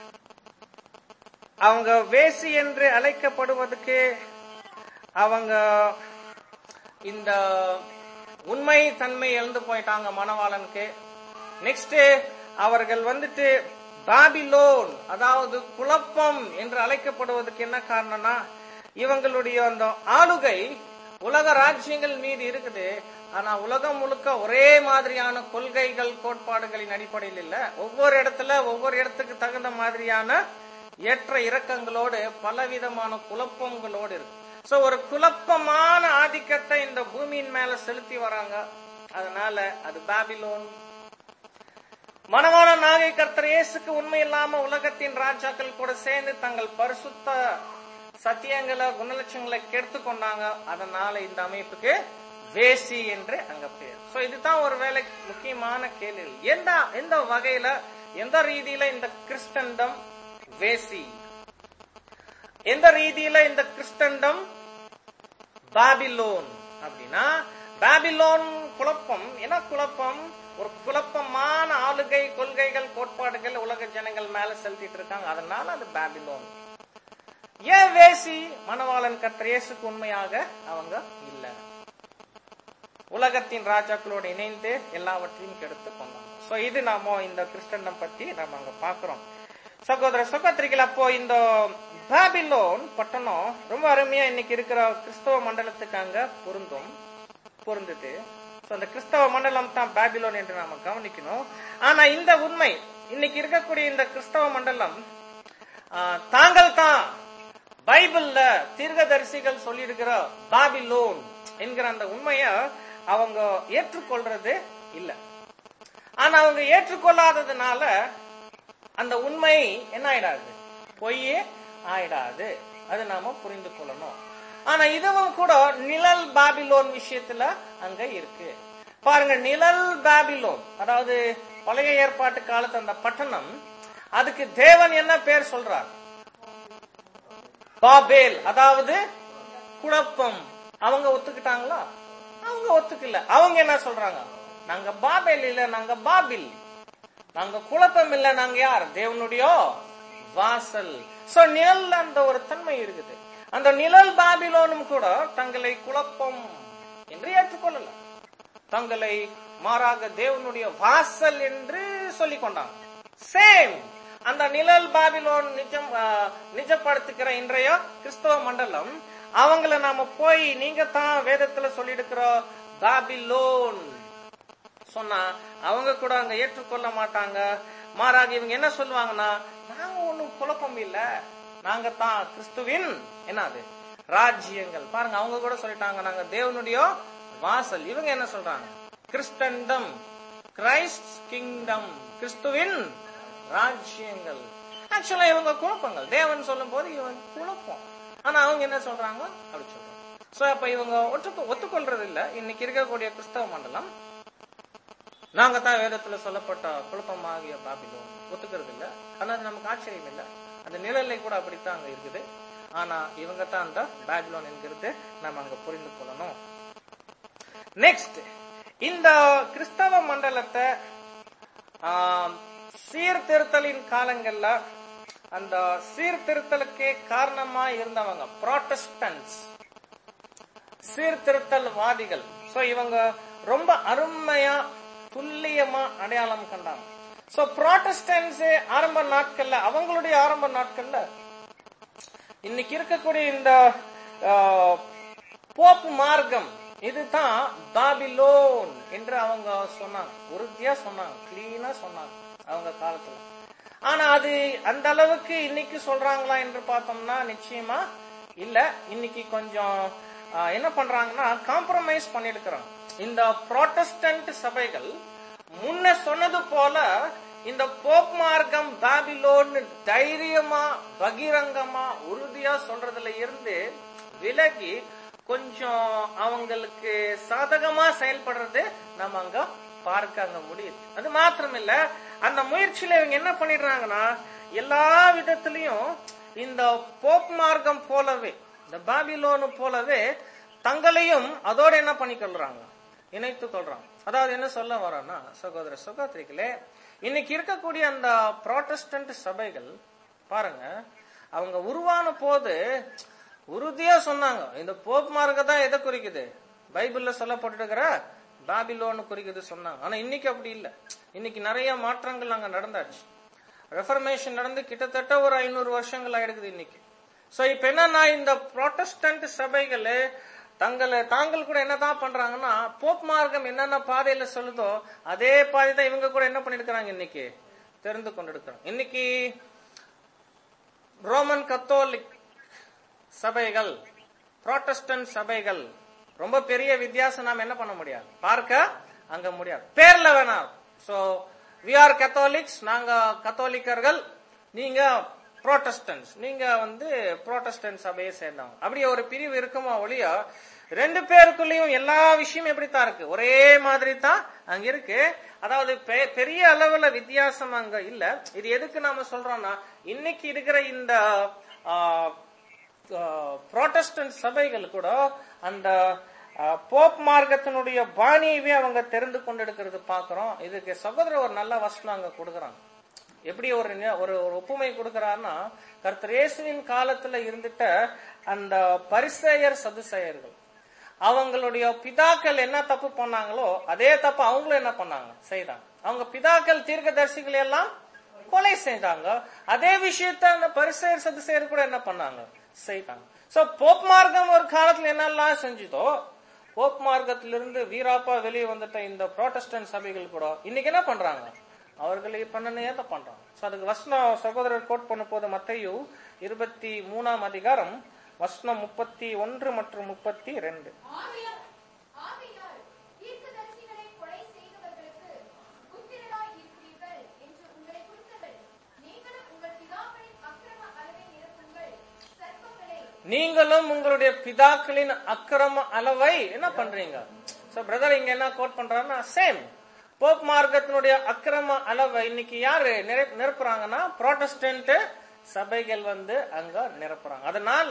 அவங்க வேசி என்று அழைக்கப்படுவதற்கு அவங்க இந்த உண்மை தன்மை இழந்து போயிட்டாங்க மணவாளனுக்கு நெக்ஸ்ட் அவர்கள் வந்துட்டு பாபிலோன் அதாவது குழப்பம் என்று அழைக்கப்படுவதற்கு என்ன காரணம்னா இவங்களுடைய அந்த ஆளுகை உலக ராஜ்யங்கள் மீது இருக்குது ஆனா உலகம் முழுக்க ஒரே மாதிரியான கொள்கைகள் கோட்பாடுகளின் அடிப்படையில் இல்ல ஒவ்வொரு இடத்துல ஒவ்வொரு இடத்துக்கு தகுந்த மாதிரியான ஏற்ற இறக்கங்களோடு பலவிதமான குழப்பங்களோடு இருக்கு சோ ஒரு குழப்பமான ஆதிக்கத்தை இந்த பூமியின் மேல செலுத்தி வராங்க அதனால அது பாபிலோன் மனவான நாகை கர்த்தர் இயேசுக்கு உண்மை இல்லாம உலகத்தின் ராஜாக்கள் கூட சேர்ந்து தங்கள் பரிசுத்த சத்தியங்களை குணலட்சங்களை கெடுத்து கொண்டாங்க அதனால இந்த அமைப்புக்கு வேசி என்று அங்க பேர் சோ இதுதான் ஒரு வேலை முக்கியமான கேள்வி எந்த எந்த வகையில எந்த ரீதியில இந்த கிறிஸ்டண்டம் வேசி எந்த ரீதியில இந்த கிறிஸ்டண்டம் பாபிலோன் அப்படின்னா பாபிலோன் குழப்பம் என்ன குழப்பம் ஒரு குழப்பமான ஆளுகை கொள்கைகள் கோட்பாடுகள் உலக ஜனங்கள் மேல செலுத்திட்டு இருக்காங்க அதனால அது பாபிலோன் ஏன் வேசி மணவாளன் கர்த்தர் இயேசுக்கு உண்மையாக அவங்க இல்ல உலகத்தின் ராஜாக்களோடு இணைந்து எல்லாவற்றையும் கெடுத்து கொண்டாங்க சோ இது நாம இந்த கிறிஸ்டண்டம் பத்தி நம்ம அங்க பாக்குறோம் சகோதர சகோதரிகள் அப்போ இந்த பாபிலோன் பட்டணம் ரொம்ப அருமையா இன்னைக்கு இருக்கிற கிறிஸ்தவ மண்டலத்துக்கு அங்க பொருந்தும் பொருந்தது So, அந்த கிறிஸ்தவ மண்டலம் தான் பாபிலோன் என்று நாம கவனிக்கணும் ஆனா இந்த உண்மை இன்னைக்கு இருக்கக்கூடிய இந்த கிறிஸ்தவ மண்டலம் ஆ, தாங்கள் தான் பைபிள்ல தீர்க்கதரிசிகள் சொல்லியிருக்கிற பாபிலோன் என்கிற அந்த உண்மைய அவங்க ஏற்றுக்கொள்றது இல்ல ஆனா அவங்க ஏற்றுக்கொள்ளாததுனால அந்த உண்மை என்ன ஆயிடாது பொய்யே ஆயிடாது அது நாம புரிந்து கொள்ளணும் ஆனா இதுவும் கூட நிழல் பாபிலோன் விஷயத்துல அங்க இருக்கு பாருங்க நிழல் பாபிலோன் அதாவது பழைய ஏற்பாட்டு காலத்து அந்த பட்டணம் அதுக்கு தேவன் என்ன பேர் சொல்றார் பாபேல் அதாவது குழப்பம் அவங்க ஒத்துக்கிட்டாங்களா அவங்க ஒத்துக்கல அவங்க என்ன சொல்றாங்க நாங்க பாபேல் இல்ல நாங்க பாபில் நாங்க குழப்பம் இல்ல நாங்க யார் தேவனுடைய வாசல் சோ நிழல் அந்த ஒரு தன்மை இருக்குது அந்த நிழல் பாபிலோனும் கூட தங்களை குழப்பம் என்று ஏற்றுக்கொள்ளல தங்களை மாறாக தேவனுடைய வாசல் என்று சொல்லிக் கொண்டாங்க சேம் அந்த நிழல் பாபிலோன் நிஜம் ஆ, நிஜப்படுத்துகிற இன்றைய கிறிஸ்தவ மண்டலம் அவங்கள நாம போய் நீங்க தான் வேதத்துல சொல்லியிருக்கிற பாபிலோன் சொன்னா அவங்க கூட அங்க ஏற்றுக்கொள்ள மாட்டாங்க மாறாக இவங்க என்ன சொல்லுவாங்கன்னா நாங்க ஒண்ணும் குழப்பம் இல்ல நாங்க தான் கிறிஸ்துவின் என்னது ராஜ்யங்கள் பாருங்க அவங்க கூட சொல்லிட்டாங்க நாங்க தேவனுடைய வாசல் இவங்க என்ன சொல்றாங்க கிறிஸ்டண்டம் கிரைஸ்ட் கிங்டம் கிறிஸ்துவின் ராஜ்யங்கள் ஆக்சுவலா இவங்க குழப்பங்கள் தேவன் சொல்லும் போது இவங்க குழப்பம் ஆனா அவங்க என்ன சொல்றாங்க அப்படி சொல்றாங்க சோ அப்ப இவங்க ஒத்து ஒத்துக்கொள்றது இல்ல இன்னைக்கு இருக்கக்கூடிய கிறிஸ்தவ மண்டலம் நாங்க தான் வேதத்துல சொல்லப்பட்ட குழப்பமாகிய பாபிலோன் ஒத்துக்கிறது இல்ல ஆனா அது நமக்கு ஆச்சரியம் இல்ல அந்த நிழலை கூட அப்படித்தான் அங்க இருக்குது ஆனா இவங்க தான் அந்த பாபிலோன் என்கிறது நம்ம அங்க புரிந்து கொள்ளணும் நெக்ஸ்ட் இந்த கிறிஸ்தவ மண்டலத்தை ஆம், சீர்திருத்தலின் காலங்கள்ல அந்த சீர்திருத்தலுக்கே காரணமா இருந்தவங்க ப்ராட்டஸ்டன்ஸ் சீர்திருத்தல்வாதிகள் சோ இவங்க ரொம்ப அருமையா துல்லியமா அடையாளம் கண்டாங்க சோ ப்ராட்டஸ்டன்ஸ் ஆரம்ப நாட்கள்ல அவங்களுடைய ஆரம்ப நாட்கள்ல இன்னைக்கு இருக்கக்கூடிய இந்த போப் மார்க்கம் இதுதான் பாபிலோன் என்று அவங்க சொன்னாங்க உறுதியா சொன்னாங்க கிளீனா சொன்னாங்க அவங்க காலத்துல ஆனா அது அந்த அளவுக்கு இன்னைக்கு சொல்றாங்களா என்று பார்த்தோம்னா நிச்சயமா இல்ல இன்னைக்கு கொஞ்சம் ஆஹ், என்ன பண்றாங்கன்னா காம்ப்ரமைஸ் பண்ணிருக்கிறாங்க இந்த ப்ராட்டஸ்டன்ட் சபைகள் முன்ன சொன்னது போல இந்த போப் மார்க்கம் பாபிலோன் தைரியமா பகிரங்கமா உறுதியா சொல்றதுல இருந்து விலகி கொஞ்சம் அவங்களுக்கு சாதகமா செயல்படுறது நம்ம அங்க பார்க்க அங்க முடியுது அது மாத்திரம் இல்ல அந்த முயற்சியில இவங்க என்ன பண்ணிடுறாங்கன்னா எல்லா விதத்திலையும் இந்த போப் மார்க்கம் போலவே இந்த பாபிலோனு போலவே தங்களையும் அதோட என்ன பண்ணிக்கொள்றாங்க இணைத்து கொள்றாங்க அதாவது என்ன சொல்ல வரோம்னா சகோதர சகோதரிகளே இன்னைக்கு இருக்கக்கூடிய அந்த ப்ராட்டஸ்டன்ட் சபைகள் பாருங்க அவங்க உருவான போது உறுதியா சொன்னாங்க இந்த போப் மார்க்க தான் எதை குறிக்குது பைபிள்ல சொல்லப்பட்டிருக்கிற பாபிலோன்னு குறிக்குது சொன்னாங்க ஆனா இன்னைக்கு அப்படி இல்ல இன்னைக்கு நிறைய மாற்றங்கள் அங்க நடந்தாச்சு ரெஃபர்மேஷன் நடந்து கிட்டத்தட்ட ஒரு ஐநூறு வருஷங்கள் ஆயிடுக்குது இன்னைக்கு சோ இப்ப என்னன்னா இந்த ப்ராட்டஸ்டன்ட் சபைகள் தங்களை தாங்கள் கூட என்னதான் பண்றாங்கன்னா போப் மார்க்கம் என்னென்ன பாதையில சொல்லுதோ அதே பாதை தான் இவங்க கூட என்ன பண்ணிருக்கிறாங்க இன்னைக்கு தெரிந்து கொண்டிருக்கிறாங்க இன்னைக்கு ரோமன் கத்தோலிக் சபைகள் புரோட்டஸ்டன்ட் சபைகள் ரொம்ப பெரிய வித்தியாசம் நாம என்ன பண்ண முடியாது பார்க்க அங்க முடியாது பேர்ல வேணாம் சோ வி ஆர் கத்தோலிக்ஸ் நாங்க கத்தோலிக்கர்கள் நீங்க புரோட்டஸ்டன்ஸ் நீங்க வந்து புரோட்டஸ்டன்ட் சபையை சேர்ந்தவங்க அப்படியே ஒரு பிரிவு இருக்குமா ஒழிய ரெண்டு பேருக்குள்ளயும் எல்லா விஷயமும் எப்படித்தான் இருக்கு ஒரே மாதிரி தான் அங்க இருக்கு அதாவது பெ- பெரிய அளவுல வித்தியாசம் அங்க இல்ல இது எதுக்கு நாம சொல்றோம்னா இன்னைக்கு இருக்கிற இந்த புரோட்டஸ்டன்ட் சபைகள் கூட அந்த ஆஹ், போப் மார்க்கத்தினுடைய பாணியவே அவங்க தெரிந்து கொண்டெடுக்கிறது பாக்குறோம் இதுக்கு சகோதரர் ஒரு நல்ல வசனம் அங்க கொடுக்குறாங்க எப்படி ஒரு நி- ஒரு ஒரு ஒப்புமை கொடுக்கறாருன்னா கர்த்தர் இயேசுவின் காலத்துல இருந்துட்ட அந்த பரிசேயர் சதுசேயர்கள் அவங்களுடைய பிதாக்கள் என்ன தப்பு பண்ணாங்களோ அதே தப்பு அவங்களும் என்ன பண்ணாங்க செய்தாங்க அவங்க பிதாக்கள் தீர்க்கதரிசிகளை எல்லாம் கொலை செய்தாங்க அதே விஷயத்த அந்த பரிசேயர் சதுசேயர் கூட என்ன பண்ணாங்க செய்தாங்க சோ போப் மார்க்கம் ஒரு காலத்துல என்னெல்லாம் செஞ்சுதோ போப் மார்க்கத்திலிருந்து வீராப்பா வெளியே வந்துட்ட இந்த புரோட்டஸ்டன்ட் சபைகள் கூட இன்னைக்கு என்ன பண்றாங்க அவர்களை பண்ணனே தான் பண்றாங்க சோ அதுக்கு வசனம் சகோதரர் கோட் பண்ண போது மத்தையு இருபத்தி மூணாம் அதிகாரம் வசனம் முப்பத்தி ஒன்று மற்றும் முப்பத்தி ரெண்டு ஆகையால் ஆகையால் தீர்க்கதரிசிகளை கொலை செய்தவர்களுக்கு புத்திரராய் இருக்கிறீர்கள் என்று உங்களை குறித்தவள் நீங்களும் உங்கள் பிதாக்களின் அக்கிரம அளவை நிரப்புங்கள் சர்ப்பங்களே நீங்களும் உங்களுடைய பிதாக்களின் அக்கிரம அளவை என்ன பண்றீங்க சோ பிரதர் இங்க என்ன கோட் பண்றாருன்னா சேம் போப் மார்க்கத்தினுடைய அக்கிரம அளவை இன்னைக்கு யாரு நிர- நிரப்புறாங்கன்னா புரோட்டஸ்டன்ட் சபைகள் வந்து அங்க நிரப்புறாங்க அதனால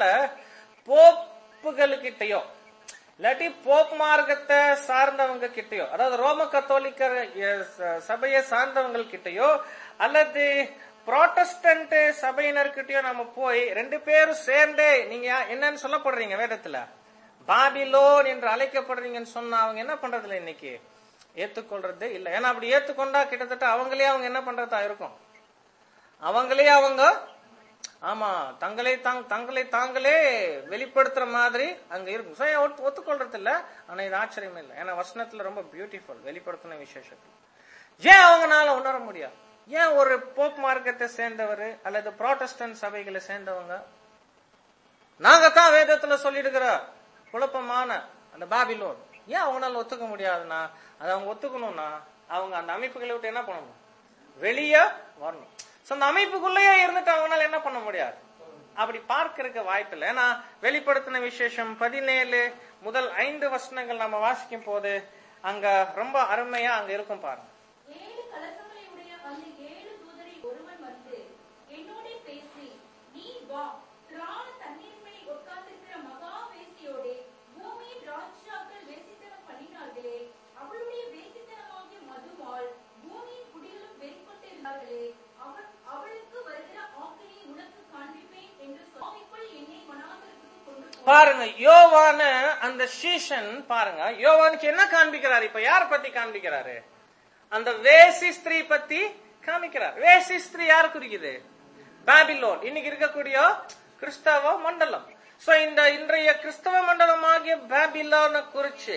போப்புகளுக்கிட்டயோ இல்லாட்டி போப் மார்க்கத்தை சார்ந்தவங்க கிட்டயோ அதாவது ரோம கத்தோலிக்கர் எ- ச- சபையை சார்ந்தவங்க கிட்டயோ அல்லது புரோட்டஸ்டன்ட் சபையினர்கிட்டயோ நம்ம போய் ரெண்டு பேரும் சேர்ந்து நீங்க யா- என்னன்னு சொல்லப்படுறீங்க வேதத்துல பாபிலோன் என்று அழைக்கப்படுறீங்கன்னு சொன்னா அவங்க என்ன பண்றதுல இன்னைக்கு ஏத்துக்கொள்றது இல்ல ஏன்னா அப்படி ஏத்துக்கொண்டா கிட்டத்தட்ட அவங்களே அவங்க என்ன பண்றதா இருக்கும் அவங்களே அவங்க ஆமா தங்களை தாங் தங்களை தாங்களே வெளிப்படுத்துற மாதிரி அங்க இருக்கும் So, ஒத்து- ஒத்துக்கொள்றது இல்ல ஆனா இது ஆச்சரியம் இல்லை ஏன்னா வசனத்துல ரொம்ப பியூட்டிஃபுல் வெளிப்படுத்தின விசேஷத்தில் ஏன் அவங்கனால உணர முடியாது ஏன் ஒரு போப் மார்க்கத்தை சேர்ந்தவர் அல்லது புரோட்டஸ்டன்ட் சபைகளை சேர்ந்தவங்க நாங்க தான் வேதத்துல சொல்லிடுகிற குழப்பமான அந்த பாபிலோன் ஏன் அவங்களால ஒத்துக்க முடியாதுன்னா அதை அவங்க ஒத்துக்கணும்னா அவங்க அந்த அமைப்புகளை விட்டு என்ன பண்ணணும் வெளியே வரணும் சோ அந்த அமைப்புக்குள்ளேயே இருந்துட்டு அவங்களால என்ன பண்ண முடியாது அப்படி பார்க்கறதுக்கு வாய்ப்பு இல்லை ஏன்னா வெளிப்படுத்தின விசேஷம் பதினேழு முதல் ஐந்து வசனங்கள் நம்ம வாசிக்கும் போது அங்க ரொம்ப அருமையா அங்க இருக்கும் பாருங்க ஏழு கலசங்களை உடைய அந்த ஏழு தூதரை ஒருவன் வந்து என்னோட பேசி நீ வா திராண தண்ணீர் மேல் உட்கார்ந்திருக்கிற மகா வேசியோடே பூமியின் ராஜாக்கள் வேசித்தனம் பண்ணினார்களே அவளுடைய வேசித்தனமாகிய மதுவால் பூமியின் குடிகளும் வெறிக்கொண்டிருந்தார்களே அவள் அவளுக்கு வருகிற ஆக்கினை உனக்கு காண்பிப்பேன் என்று சுவாமிக்குள் என்னை வனாந்தரத்துக்கு கொண்டு போ பாருங்க யோவான அந்த சீஷன் பாருங்க யோவானுக்கு என்ன காண்பிக்கிறாரு இப்ப யார் பத்தி காண்பிக்கிறாரு அந்த வேசி ஸ்திரீ பத்தி காமிக்கிறார் வேசி ஸ்திரீ யார் குறிக்குது பாபிலோன் இன்னைக்கு இருக்கக்கூடிய கிறிஸ்தவ மண்டலம் சோ இந்த இன்றைய கிறிஸ்தவ மண்டலமாகிய பாபிலோனை குறிச்சு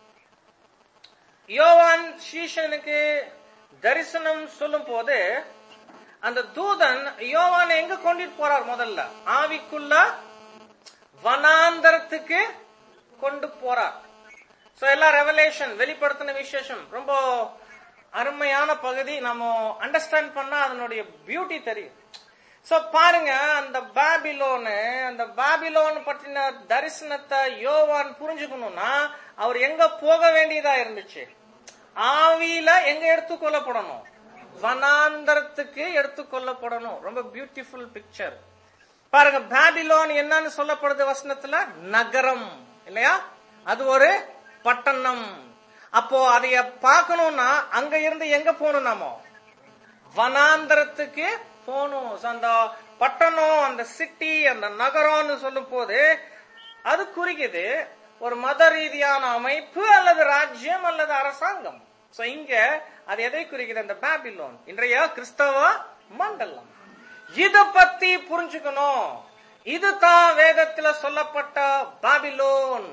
யோவான் சீஷனுக்கு தரிசனம் சொல்லும் போது அந்த தூதன் யோவானை எங்க கொண்டுட்டு போறார் முதல்ல ஆவிக்குள்ள வனாந்தரத்துக்கு கொண்டு போறார் சோ எல்லாம் ரெவலேஷன் வெளிப்படுத்தின விசேஷம் ரொம்ப அருமையான பகுதி நம்ம அண்டர்ஸ்டாண்ட் பண்ணா அதனுடைய பியூட்டி தெரியும் சோ பாருங்க அந்த பாபிலோனு அந்த பாபிலோன் பற்றின தரிசனத்தை யோவான் புரிஞ்சுக்கணும்னா அவர் எங்க போக வேண்டியதா இருந்துச்சு ஆவியில எங்க எடுத்துக்கொள்ளப்படணும் வனாந்தரத்துக்கு எடுத்துக்கொள்ளப்படணும் ரொம்ப பியூட்டிஃபுல் பிக்சர் பாருங்க பாபிலோன் என்னன்னு சொல்லப்படுது வசனத்துல நகரம் இல்லையா அது ஒரு பட்டணம் அப்போ அதைய பார்க்கணும்னா அங்க இருந்து எங்க போகணும் நாம வனாந்தரத்துக்கு போகணும் So, அந்த பட்டணம் அந்த சிட்டி அந்த நகரம்னு சொல்லும் போது அது குறிக்குது ஒரு மத ரீதியான அமைப்பு அல்லது ராஜ்யம் அல்லது அரசாங்கம் சோ இங்க அது எதை குறிக்குது அந்த பாபிலோன் இன்றைய கிறிஸ்தவ மண்டலம் இத பத்தி புரிஞ்சுக்கணும் இதுதான் வேதத்துல சொல்லப்பட்ட பாபிலோன்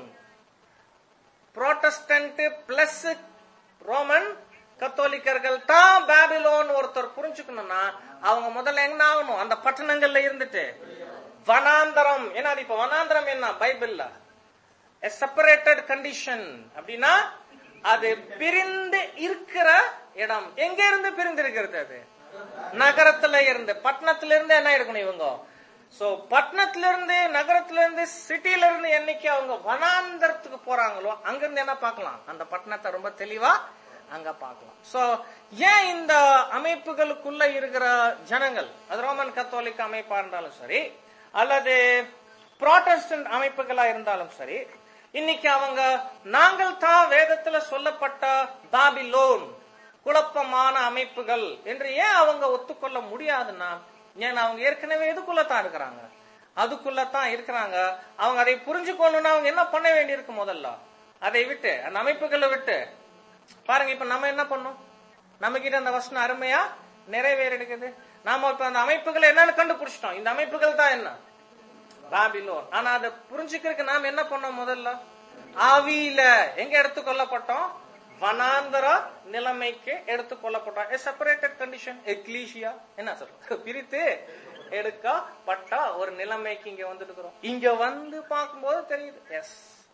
புரோட்டஸ்டன்ட் பிளஸ் ரோமன் கத்தோலிக்கர்கள் தான் பாபிலோன் ஒருத்தர் புரிஞ்சுக்கணும்னா அவங்க முதல்ல என்ன ஆகணும் அந்த பட்டணங்கள்ல இருந்துட்டு வனாந்தரம் ஏன்னா அது இப்ப வனாந்தரம் என்ன பைபிள்ல செப்பரேட்டட் கண்டிஷன் அப்படின்னா அது பிரிந்து இருக்கிற இடம் எங்க இருந்து பிரிந்து இருக்கிறது அது நகரத்துல இருந்து பட்டணத்துல இருந்து என்ன இருக்கணும் இவங்க சோ பட்டணத்துல இருந்து நகரத்துல இருந்து சிட்டில இருந்து என்னைக்கு அவங்க வனாந்தரத்துக்கு போறாங்களோ அங்க இருந்து என்ன பார்க்கலாம் அந்த பட்டணத்தை ரொம்ப தெளிவா அங்க பார்க்கலாம் சோ ஏன் இந்த அமைப்புகளுக்குள்ள இருக்கிற ஜனங்கள் அது ரோமன் கத்தோலிக்க அமைப்பா இருந்தாலும் சரி அல்லது புரோட்டஸ்டன்ட் அமைப்புகளா இருந்தாலும் சரி இன்னைக்கு அவங்க நாங்கள் தான் வேதத்துல சொல்லப்பட்ட பாபிலோன் குழப்பமான அமைப்புகள் என்று ஏன் அவங்க ஒத்துக்கொள்ள முடியாதுன்னா ஏன்னா அவங்க ஏற்கனவே எதுக்குள்ளதான் இருக்கிறாங்க அதுக்குள்ளதான் இருக்கிறாங்க அவங்க அதை புரிஞ்சுக்கணும்னா அவங்க என்ன பண்ண வேண்டியிருக்கு முதல்ல அதை விட்டு அந்த அமைப்புகளை விட்டு பாருங்க இப்ப நம்ம என்ன பண்ணோம் நம்ம கிட்ட அந்த வசனம் அருமையா நிறைவேறிடுக்குது நாம இப்ப அந்த அமைப்புகளை என்னன்னு கண்டுபிடிச்சிட்டோம் இந்த அமைப்புகள் தான் என்ன பாபிலோன் ஆனா அதை புரிஞ்சுக்கிறதுக்கு நாம என்ன பண்ணோம் முதல்ல ஆவியில எங்க எடுத்துக்கொள்ளப்பட்டோம் வனாந்தர நிலைமைக்கு எடுத்துக்கொள்ளப்பட்டோம் செப்பரேட்டட் கண்டிஷன் எக்லீஷியா என்ன சார் பிரித்து எடுக்கப்பட்ட ஒரு நிலைமைக்கு இங்க வந்துட்டு இங்க வந்து பார்க்கும்போது தெரியுது எஸ்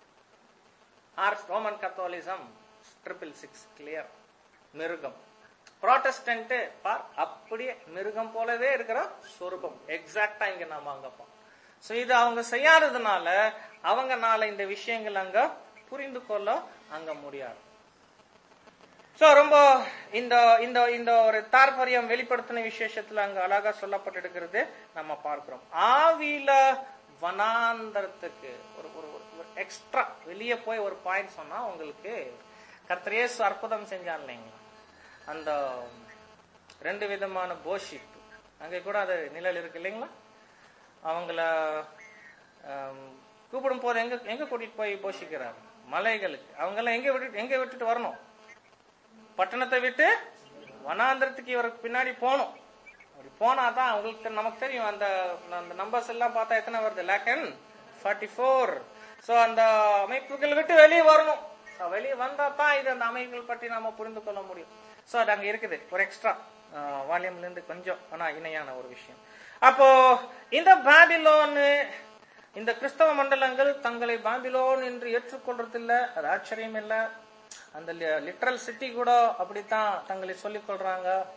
ஆர் Roman Catholicism triple six clear மிருகம் ப்ராட்டஸ்டன்ட் பார் அப்படியே மிருகம் போலவே இருக்கிற சொரூபம் எக்ஸாக்டா இங்க நாம அங்க பார்ப்போம் சோ இது அவங்க செய்யாததுனால அவங்கனால இந்த விஷயங்கள் அங்க புரிந்து கொள்ள அங்க முடியாது சோ ரொம்ப இந்த இந்த இந்த ஒரு தாற்பயம் வெளிப்படுத்தின விசேஷத்துல அங்க அழகா சொல்லப்பட்டிருக்கிறது நம்ம பார்க்கிறோம் ஆவியில வனாந்தரத்துக்கு ஒரு ஒரு ஒரு எக்ஸ்ட்ரா வெளியே போய் ஒரு பாயிண்ட் சொன்னா உங்களுக்கு கர்த்தரேசு அற்புதம் செஞ்சான் இல்லைங்களா அந்த ரெண்டு விதமான போஷிப் அங்க கூட அது நிழல் இருக்கு இல்லைங்களா அவங்கள ஆம், கூப்பிடும் போது எங்க எங்க கூட்டிட்டு போய் போஷிக்கிறார் மலைகளுக்கு அவங்க எல்லாம் எங்க விட்டு எங்க விட்டுட்டு வரணும் பட்டணத்தை விட்டு வனாந்திரத்துக்கு இவருக்கு பின்னாடி போகணும் அப்படி போனாதான் அவங்களுக்கு தெ- நமக்கு தெரியும் அந்த அந்த நம்பர்ஸ் எல்லாம் பார்த்தா எத்தனை வருது லேக்கன் ஃபார்ட்டி ஃபோர் ஸோ அந்த அமைப்புகள் விட்டு வெளியே வரணும் So, வெளியே வந்தா தான் இது அந்த அமைப்புகள் பற்றி நாம புரிந்து கொள்ள முடியும் ஸோ அது அங்க இருக்குது ஒரு எக்ஸ்ட்ரா வால்யூம்ல இருந்து கொஞ்சம் ஆனா இணையான ஒரு விஷயம் அப்போ இந்த பாபிலோனு இந்த கிறிஸ்தவ மண்டலங்கள் தங்களை பாபிலோன் என்று ஏற்றுக்கொள்றதில்ல அது ஆச்சரியம் இல்ல அந்த லிட்ரல் சிட்டி கூட அப்படித்தான் தங்களை சொல்லிக் கொள்றாங்க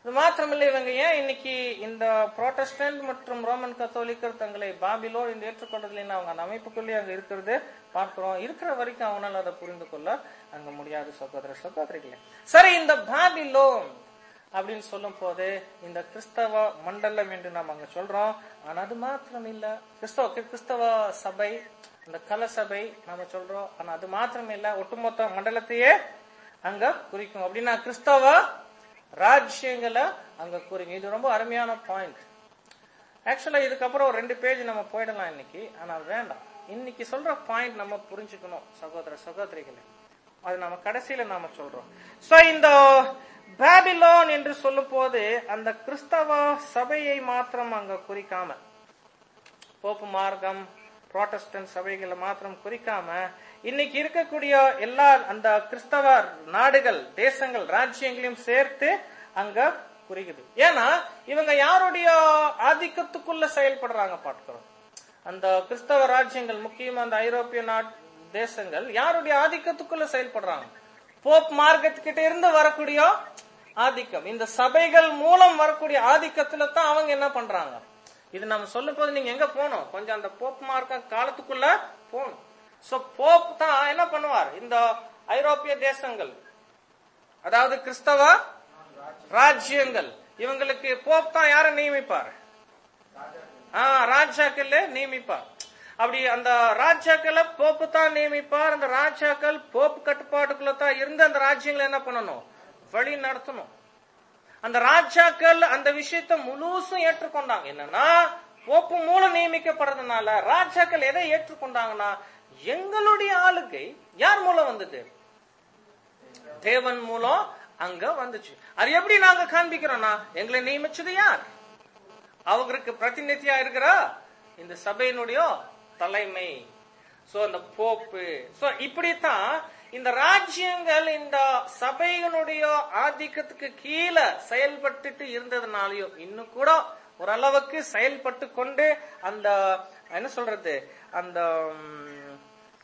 இது மாத்திரமில்லை இவங்க ஏன் இன்னைக்கு இந்த புரோட்டஸ்டன்ட் மற்றும் ரோமன் கத்தோலிக்கர் தங்களை பாபிலோன் என்று ஏற்றுக்கொண்டதில்லைன்னு அவங்க அந்த அமைப்புக்குள்ளேயே அங்க இருக்கிறது பார்க்கிறோம் இருக்கிற வரைக்கும் அவங்களால அதை புரிந்து கொள்ள அங்க முடியாது சகோதர சகோதரிகளே சரி இந்த பாபிலோன் அப்படின்னு சொல்லும் போது இந்த கிறிஸ்தவ மண்டலம் என்று நாம் அங்க சொல்றோம் ஆனா அது மாத்திரம் இல்ல கிறிஸ்தவ கிறிஸ்தவ சபை இந்த கல சபை நாம சொல்றோம் ஆனா அது மாத்திரம் இல்ல ஒட்டுமொத்த மண்டலத்தையே அங்க குறிக்கும் அப்படின்னா கிறிஸ்தவ ராஜ்யங்களை அங்க குறிக்கும் இது ரொம்ப அருமையான பாயிண்ட் ஆக்சுவலா இதுக்கப்புறம் ஒரு ரெண்டு பேஜ் நம்ம போயிடலாம் இன்னைக்கு ஆனா வேண்டாம் இன்னைக்கு சொல்ற பாயிண்ட் நம்ம புரிஞ்சுக்கணும் சகோதர சகோதரிகளே அது நம்ம கடைசியில நாம சொல்றோம் சோ இந்த பாபிலோன் என்று சொல்லும் போது அந்த கிறிஸ்தவ சபையை மாத்திரம் அங்க குறிக்காம போப்பு மார்க்கம் புரோட்டஸ்டன்ட் சபைகளை மாத்திரம் குறிக்காம இன்னைக்கு இருக்கக்கூடிய எல்லா அந்த கிறிஸ்தவ நாடுகள் தேசங்கள் ராஜ்யங்களையும் சேர்த்து அங்க குறிக்குது ஏன்னா இவங்க யாருடைய ஆதிக்கத்துக்குள்ள செயல்படுறாங்க பார்க்கிறோம் அந்த கிறிஸ்தவ ராஜ்யங்கள் முக்கியமா அந்த ஐரோப்பிய நாட் தேசங்கள் யாருடைய ஆதிக்கத்துக்குள்ள செயல்படுறாங்க போப் மார்க்கத்துக்கிட்ட இருந்து வரக்கூடிய ஆதிக்கம் இந்த சபைகள் மூலம் வரக்கூடிய ஆதிக்கத்துல தான் அவங்க என்ன பண்றாங்க இது நம்ம சொல்லும் போது நீங்க எங்க போகணும் கொஞ்சம் அந்த போப் மார்க்க காலத்துக்குள்ள போகணும் சோ போப் தான் என்ன பண்ணுவார் இந்த ஐரோப்பிய தேசங்கள் அதாவது கிறிஸ்தவ ராஜ்யங்கள் இவங்களுக்கு போப் தான் யாரை நியமிப்பார் ஆஹ் ராஜாக்கள் நியமிப்பார் அப்படி அந்த ராஜாக்களை போப்பு தான் நியமிப்பார் அந்த ராஜாக்கள் போப்பு கட்டுப்பாட்டுக்குள்ள தான் இருந்து அந்த ராஜ்யங்களை என்ன பண்ணணும் வழி நடத்தணும் அந்த ராஜாக்கள் அந்த விஷயத்தை முழுசும் ஏற்றுக்கொண்டாங்க என்னன்னா போப்பு மூலம் நியமிக்கப்படுறதுனால ராஜாக்கள் எதை ஏற்றுக்கொண்டாங்கன்னா எங்களுடைய ஆளுகை யார் மூலம் வந்தது தேவன் மூலம் அங்க வந்துச்சு அது எப்படி நாங்க காண்பிக்கிறோம்னா எங்களை நியமிச்சது யார் அவருக்கு பிரதிநிதியா இருக்கிற இந்த சபையினுடைய தலைமை சோ அந்த போப்பு சோ இப்படித்தான் இந்த ராஜ்யங்கள் இந்த சபையினுடைய ஆதிக்கத்துக்கு கீழே செயல்பட்டுட்டு இருந்ததுனாலயும் இன்னும் கூட ஓரளவுக்கு செயல்பட்டு கொண்டு அந்த என்ன சொல்றது அந்த உம்,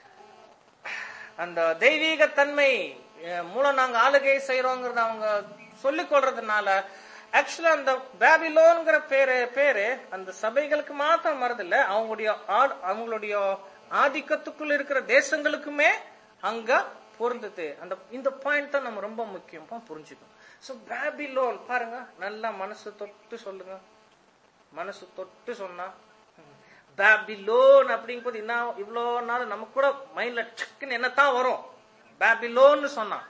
அந்த தெய்வீக தன்மை அஹ், மூலம் நாங்க ஆளுகை செய்யறோங்கிறத அவங்க சொல்லிக் கொள்றதுனால ஆக்சுவலா அந்த பேபிலோன்ங்கிற பேரு பேரு அந்த சபைகளுக்கு மாத்திரம் வரதில்ல அவங்களுடைய ஆ- அவங்களுடைய ஆதிக்கத்துக்குள்ள இருக்கிற தேசங்களுக்குமே அங்க பொருந்தது அந்த இந்த பாயிண்ட் தான் நம்ம ரொம்ப முக்கியமா புரிஞ்சுக்கணும் சோ பேபிலோன் பாருங்க நல்லா மனசு தொட்டு சொல்லுங்க மனசு தொட்டு சொன்னா ம், பேபிலோன் அப்படிங்கும்போது என்ன இவ்வளோ நாள் நம்ம கூட மைண்ட்ல சக்குன்னு என்னத்தான் வரும் பேபிலோன்னு சொன்னா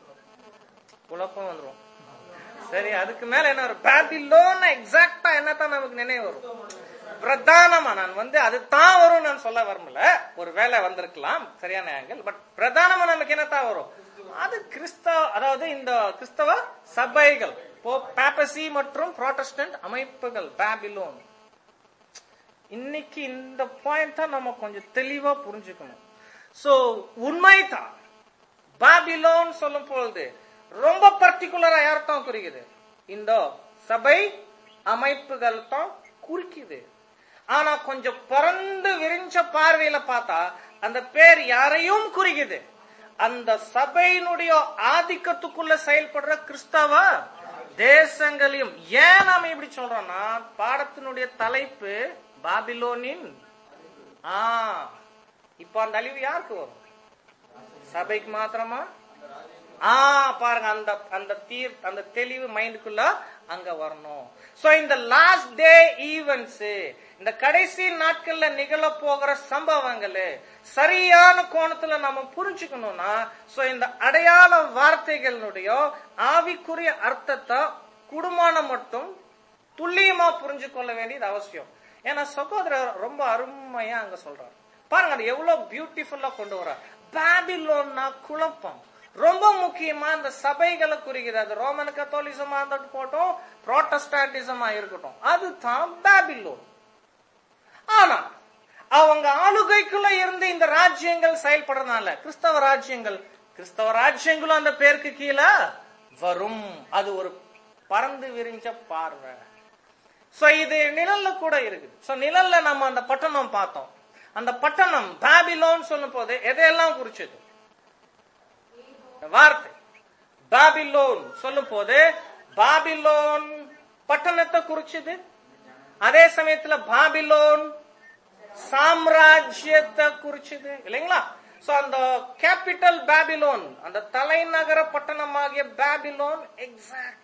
குழப்பம் வந்துரும் சரி அதுக்கு மேல என்ன வரும் பேபிலோன் எக்ஸாக்டா என்னத்தான் நமக்கு நினைவு வரும் பிரதானமா நான் வந்து அது தான் வரும் நான் சொல்ல வரல ஒரு வேலை வந்திருக்கலாம் சரியான ஆங்கிள் பட் பிரதானமா நமக்கு என்னத்தான் வரும் அது கிறிஸ்தவ அதாவது இந்த கிறிஸ்தவ சபைகள் பாப்பசி மற்றும் புரோட்டஸ்டன்ட் அமைப்புகள் பேபிலோன் இன்னைக்கு இந்த பாயிண்ட் தான் நம்ம கொஞ்சம் தெளிவா புரிஞ்சுக்கணும் சோ உண்மைதான் பாபிலோன் சொல்லும் பொழுது ரொம்ப பர்டிகுலரா யார் தான் குறிக்குது இந்த சபை அமைப்புகள் தான் குறிக்குது ஆனா கொஞ்சம் பறந்து விரிஞ்ச பார்வையில பார்த்தா அந்த பேர் யாரையும் குறிக்குது அந்த சபையினுடைய ஆதிக்கத்துக்குள்ள செயல்படுற கிறிஸ்தவ தேசங்களையும் ஏன் நாம இப்படி சொல்றோம்னா பாடத்தினுடைய தலைப்பு பாபிலோனின் ஆ இப்போ அந்த அழிவு யாருக்கு வரும் சபைக்கு மாத்திரமா ஆ பாருங்க அந்த அந்த தீர் அந்த தெளிவு மைண்டுக்குள்ள அங்க வரணும் சோ இந்த லாஸ்ட் டே ஈவென்ட்ஸ் இந்த கடைசி நாட்கள்ல நிகழ போகிற சம்பவங்கள் சரியான கோணத்துல நம்ம புரிஞ்சுக்கணும்னா சோ இந்த அடையாள வார்த்தைகளுடைய ஆவிக்குரிய அர்த்தத்தை குடும்பம் மட்டும் துல்லியமா புரிஞ்சு கொள்ள வேண்டியது அவசியம் ஏன்னா சகோதரர் ரொம்ப அருமையா அங்க சொல்றாரு பாருங்க அது எவ்வளவு பியூட்டிஃபுல்லா கொண்டு வர பேபிலோன்னா குழப்பம் ரொம்ப முக்கியமா இந்த சபைகளை குறிக்கிறது அது ரோமன் கத்தோலிசமா இருந்துட்டு போட்டோம் புரோட்டஸ்டாண்டிசமா இருக்கட்டும் அதுதான் பேபிலோன் ஆனா அவங்க ஆளுகைக்குள்ள இருந்து இந்த ராஜ்யங்கள் செயல்படுறதுனால கிறிஸ்தவ ராஜ்யங்கள் கிறிஸ்தவ ராஜ்யங்களும் அந்த பேருக்கு கீழே வரும் அது ஒரு பறந்து விரிஞ்ச பார்வை சோ இது நிழல்ல கூட இருக்குது சோ நிழல்ல நம்ம அந்த பட்டணம் பார்த்தோம் அந்த பட்டணம் பாபிலோன் சொல்லும் போது எதையெல்லாம் குறிச்சது வார்த்தை பாபிலோன் சொல்லும் போது பாபிலோன் பட்டணத்தை குறிச்சது அதே சமயத்துல பாபிலோன் சாம்ராஜ்யத்தை குறிச்சது இல்லைங்களா சோ அந்த கேபிட்டல் பாபிலோன் அந்த தலைநகர பட்டணமாகிய பாபிலோன் எக்ஸாக்ட்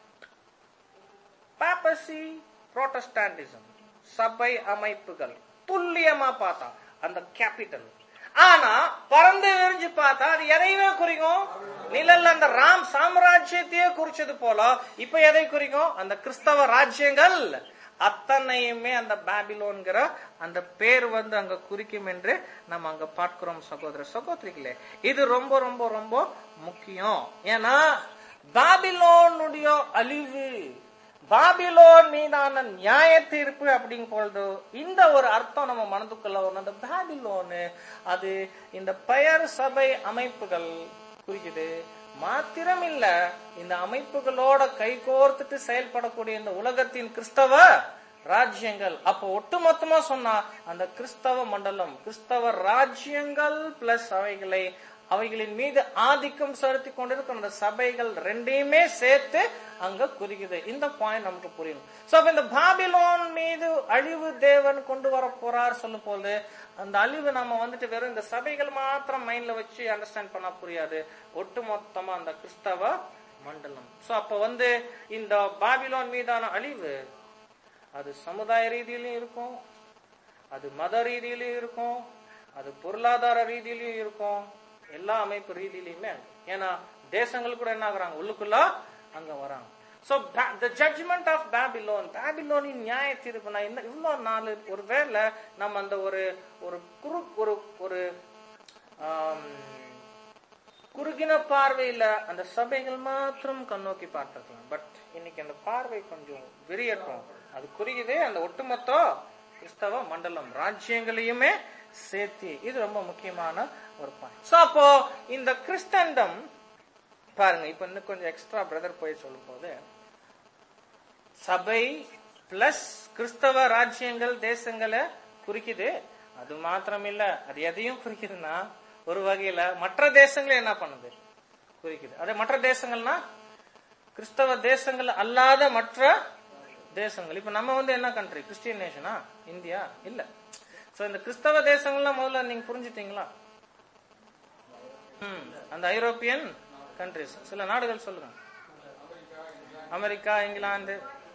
பாப்பசி புரோட்டஸ்டாண்டிசம் சபை அமைப்புகள் துல்லியமா பார்த்தா அந்த கேபிட்டல் ஆனா பறந்து விரிஞ்சு பார்த்தா அது எதையுமே குறிக்கும் நிழல்ல அந்த ராம் சாம்ராஜ்யத்தையே குறிச்சது போல இப்ப எதை குறிக்கும் அந்த கிறிஸ்தவ ராஜ்யங்கள் அத்தனையுமே அந்த பாபிலோன்கிற அந்த பேர் வந்து அங்க குறிக்கும் என்று நம்ம அங்க பார்க்கிறோம் சகோதர சகோதரிகளே இது ரொம்ப ரொம்ப ரொம்ப முக்கியம் ஏன்னா பாபிலோனுடைய அழிவு பாபிலோன் மீதான நியாய தீர்ப்பு அப்படிங்கும் பொழுது இந்த ஒரு அர்த்தம் நம்ம மனதுக்குள்ள வரும் அந்த பாபிலோனு அது இந்த பெயர் சபை அமைப்புகள் குறிக்குது மாத்திரம் இல்ல இந்த அமைப்புகளோட கைகோர்த்துட்டு செயல்படக்கூடிய இந்த உலகத்தின் கிறிஸ்தவ ராஜ்யங்கள் அப்போ ஒட்டுமொத்தமா சொன்னா அந்த கிறிஸ்தவ மண்டலம் கிறிஸ்தவ ராஜ்யங்கள் பிளஸ் அவைகளை அவைகளின் மீது ஆதிக்கம் செலுத்தி கொண்டிருக்கும் அந்த சபைகள் ரெண்டையுமே சேர்த்து அங்க குறிக்குது இந்த பாயிண்ட் நமக்கு புரியும் சோ அப்ப இந்த பாபிலோன் மீது அழிவு தேவன் கொண்டு வர போறார் சொல்லும் போது அந்த அழிவு நம்ம வந்துட்டு வெறும் இந்த சபைகள் மாத்திரம் மைண்ட்ல வச்சு அண்டர்ஸ்டாண்ட் பண்ண புரியாது ஒட்டுமொத்தமா அந்த கிறிஸ்தவ மண்டலம் சோ அப்ப வந்து இந்த பாபிலோன் மீதான அழிவு அது சமுதாய ரீதியிலும் இருக்கும் அது மத ரீதியிலும் இருக்கும் அது பொருளாதார ரீதியிலும் இருக்கும் எல்லா அமைப்பு ரீதியிலுமே ஏன்னா தேசங்கள் கூட என்ன ஆகுறாங்க உள்ளுக்குள்ள அங்க வராங்க so the judgment of Babylon பேபிலோனின் நியாய தீர்ப்பு நான் இன்னும் இவ்வளவு நாள் ஒருவேளை நம்ம அந்த ஒரு ஒரு குறு ஒரு ஒரு ஆம், குறுகின பார்வையில அந்த சபைகள் மாத்திரம் கண்ணோக்கி பார்த்திருக்கலாம் பட் இன்னைக்கு அந்த பார்வை கொஞ்சம் விரியட்டும் அது குறியுதே அந்த ஒட்டுமொத்த கிறிஸ்தவ மண்டலம் ராஜ்யங்களையுமே சேர்த்து இது ரொம்ப முக்கியமான ஒரு பாயிண்ட் சோ அப்போ இந்த கிறிஸ்தண்டம் பாருங்க இப்ப இன்னும் கொஞ்சம் எக்ஸ்ட்ரா பிரதர் போய் சொல்லும் போது சபை பிளஸ் கிறிஸ்தவ ராஜ்யங்கள் தேசங்களை குறிக்குது அது மாத்திரம் இல்ல அது எதையும் குறிக்குதுன்னா ஒரு வகையில மற்ற தேசங்களை என்ன பண்ணுது குறிக்குது அதே மற்ற தேசங்கள்னா கிறிஸ்தவ தேசங்கள் அல்லாத மற்ற தேசங்கள் இப்ப நம்ம வந்து என்ன கண்ட்ரி கிறிஸ்டியன் நேஷனா இந்தியா இல்ல சோ இந்த கிறிஸ்தவ தேசங்கள்லாம் முதல்ல நீங்க புரிஞ்சுட்டீங்களா ம், அந்த ஐரோப்பியன் கண்ட்ரிஸ் சில நாடுகள் சொல்லுங்க அமெரிக்கா இங்கிலாந்து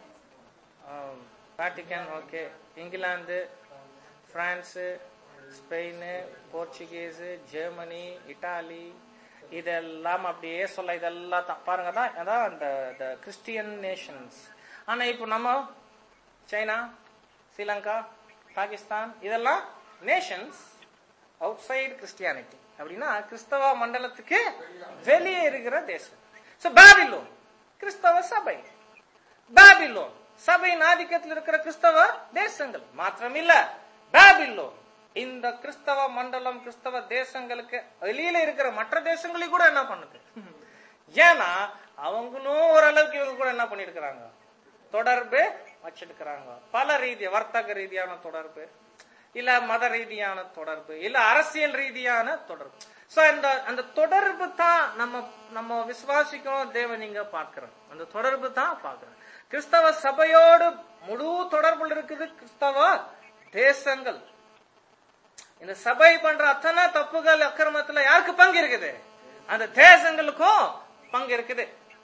வாட்டிக்கன் ஓகே இங்கிலாந்து France Spain Portuguese Germany Italy இதெல்லாம் அப்படியே சொல்ல இதெல்லாம் தான் பாருங்க தான் அதான் அந்த கிறிஸ்டியன் நேஷன்ஸ் ஆனா இப்போ நம்ம சைனா ஸ்ரீலங்கா பாகிஸ்தான் இதெல்லாம் நேஷன்ஸ் அவுட் சைடு கிறிஸ்டியானிட்டி அப்படின்னா கிறிஸ்தவ மண்டலத்துக்கு வெளியே இருக்கிற தேசம் சோ பாபிலோன் கிறிஸ்தவ சபை பாபிலோன் சபையின் ஆதிக்கத்தில் இருக்கிற கிறிஸ்தவ தேசங்கள் மாத்திரம் இல்ல பாபிலோன் இந்த கிறிஸ்தவ மண்டலம் கிறிஸ்தவ தேசங்களுக்கு வெளியில இருக்கிற மற்ற தேசங்களையும் கூட என்ன பண்ணுது ஏன்னா அவங்களும் ஓரளவுக்கு இவங்க கூட என்ன பண்ணிருக்கிறாங்க தொடர்பு வச்சிருக்கிறாங்க பல ரீதியா வர்த்தக ரீதியான தொடர்பு இல்ல மத ரீதியான தொடர்பு இல்ல அரசியல் ரீதியான தொடர்பு சோ அந்த அந்த தொடர்பு தான் நம்ம நம்ம விசுவாசிக்கணும் தேவன் நீங்க பார்க்கிறோம் அந்த தொடர்பு தான் பார்க்கிறோம் கிறிஸ்தவ சபையோடு முழு தொடர்புல இருக்குது கிறிஸ்தவ தேசங்கள் இந்த சபை பண்ற அத்தனை தப்புகள் அக்கிரமத்துல யாருக்கு பங்கு இருக்குது அந்த தேசங்களுக்கும் பங்கு இருக்குது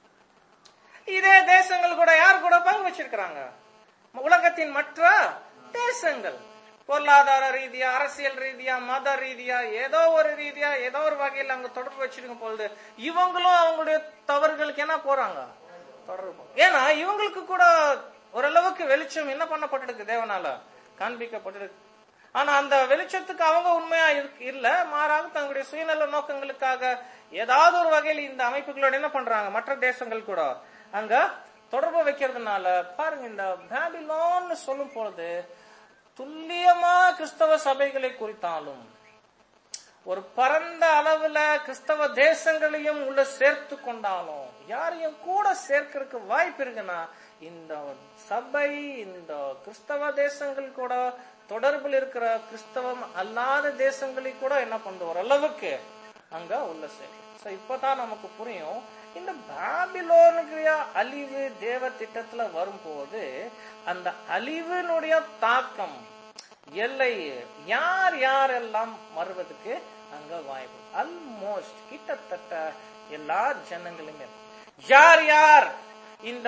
இதே தேசங்கள் கூட யார் கூட பங்கு வச்சிருக்கிறாங்க உலகத்தின் மற்ற தேசங்கள் பொருளாதார ரீதியா அரசியல் ரீதியா மத ரீதியா ஏதோ ஒரு ரீதியா ஏதோ ஒரு வகையில் அங்க தொடர்பு வச்சிருக்கும் பொழுது இவங்களும் அவங்களுடைய தவறுகளுக்கு என்ன போறாங்க தொடர்பு ஏன்னா இவங்களுக்கு கூட ஓரளவுக்கு வெளிச்சம் என்ன பண்ணப்பட்டிருக்கு தேவனால காண்பிக்கப்பட்டிருக்கு ஆனா அந்த வெளிச்சத்துக்கு அவங்க உண்மையா இருக்கு- இல்ல மாறாக தங்களுடைய சுயநல நோக்கங்களுக்காக ஏதாவது ஒரு வகையில் இந்த அமைப்புகளோட என்ன பண்றாங்க மற்ற தேசங்கள் கூட அங்க தொடர்பு வைக்கிறதுனால பாருங்க இந்த பேபிலோன்னு சொல்லும் பொழுது துல்லியமா கிறிஸ்தவ சபைகளை குறித்தாலும் ஒரு பரந்த அளவுல கிறிஸ்தவ தேசங்களையும் உள்ள சேர்த்து கொண்டாலும் யாரையும் கூட சேர்க்கறதுக்கு வாய்ப்பு இருக்குன்னா இந்த சபை இந்த கிறிஸ்தவ தேசங்கள் கூட தொடர்பில் இருக்கிற கிறிஸ்தவம் அல்லாத தேசங்களை கூட என்ன பண்ணுற அளவுக்கு அங்க உள்ள சேர்க்கும் So இப்பதான் நமக்கு புரியும் இந்த பாபிலோனுடைய அழிவு தேவ திட்டத்துல வரும்போது அந்த அழிவினுடைய தாக்கம் எல்லை யார் யாரெல்லாம் வருவதற்கு அங்க வாய்ப்பு ஆல்மோஸ்ட் கிட்டத்தட்ட எல்லா ஜனங்களுமே யார் யார் இந்த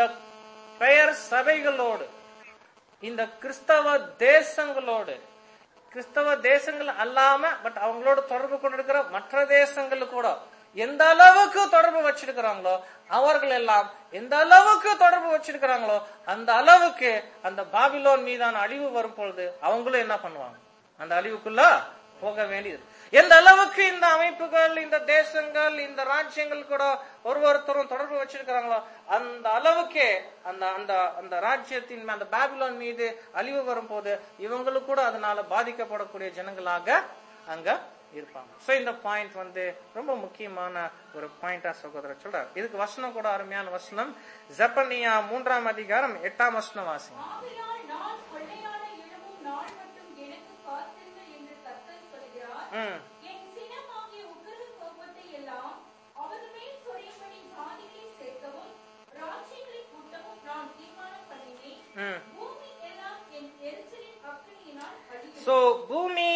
பெயர் சபைகளோடு இந்த கிறிஸ்தவ தேசங்களோடு கிறிஸ்தவ தேசங்கள் அல்லாம பட் அவங்களோட தொடர்பு கொண்டிருக்கிற மற்ற தேசங்கள் கூட எந்த அளவுக்கு தொடர்பு வச்சிருக்கிறாங்களோ அவர்கள் எல்லாம் எந்த அளவுக்கு தொடர்பு வச்சிருக்கிறாங்களோ அந்த அளவுக்கு அந்த பாபிலோன் மீதான அழிவு வரும் பொழுது அவங்களும் என்ன பண்ணுவாங்க அந்த அழிவுக்குள்ள போக வேண்டியது எந்த அளவுக்கு இந்த அமைப்புகள் இந்த தேசங்கள் இந்த ராஜ்யங்கள் கூட ஒரு ஒருத்தரும் தொடர்பு வச்சிருக்கிறாங்களோ அந்த அளவுக்கு அந்த அந்த அந்த ராஜ்யத்தின் மே- அந்த பாபிலோன் மீது அழிவு வரும்போது இவங்களுக்கு கூட அதனால பாதிக்கப்படக்கூடிய ஜனங்களாக அங்க இருப்பாங்க சோ இந்த பாயிண்ட் வந்து ரொம்ப முக்கியமான ஒரு பாயிண்டா சகோதரர் சொல்றார் இதுக்கு வசனம் கூட அருமையான வசனம் ஜப்பனியா மூன்றாம் அதிகாரம் எட்டாம் வசனம் வாசிங்க ஆகையால் நான் கொள்ளையான இடமும் நாள் மட்டும் எனக்கு காத்திருங்கள் என்று கர்த்தர் சொல்கிறார் ம் என் சினமாகிய உக்கிர கோபத்தை எல்லாம் அவர் மேல் சொரியும்படி ஜாதிகளை சேர்க்கவும் ராஜ்யங்களை கூட்டவும் நான் தீர்மானம் பண்ணினேன் ம் பூமி எல்லாம் என் எரிச்சலின் அக்கினியினால் அழியும் சோ பூமி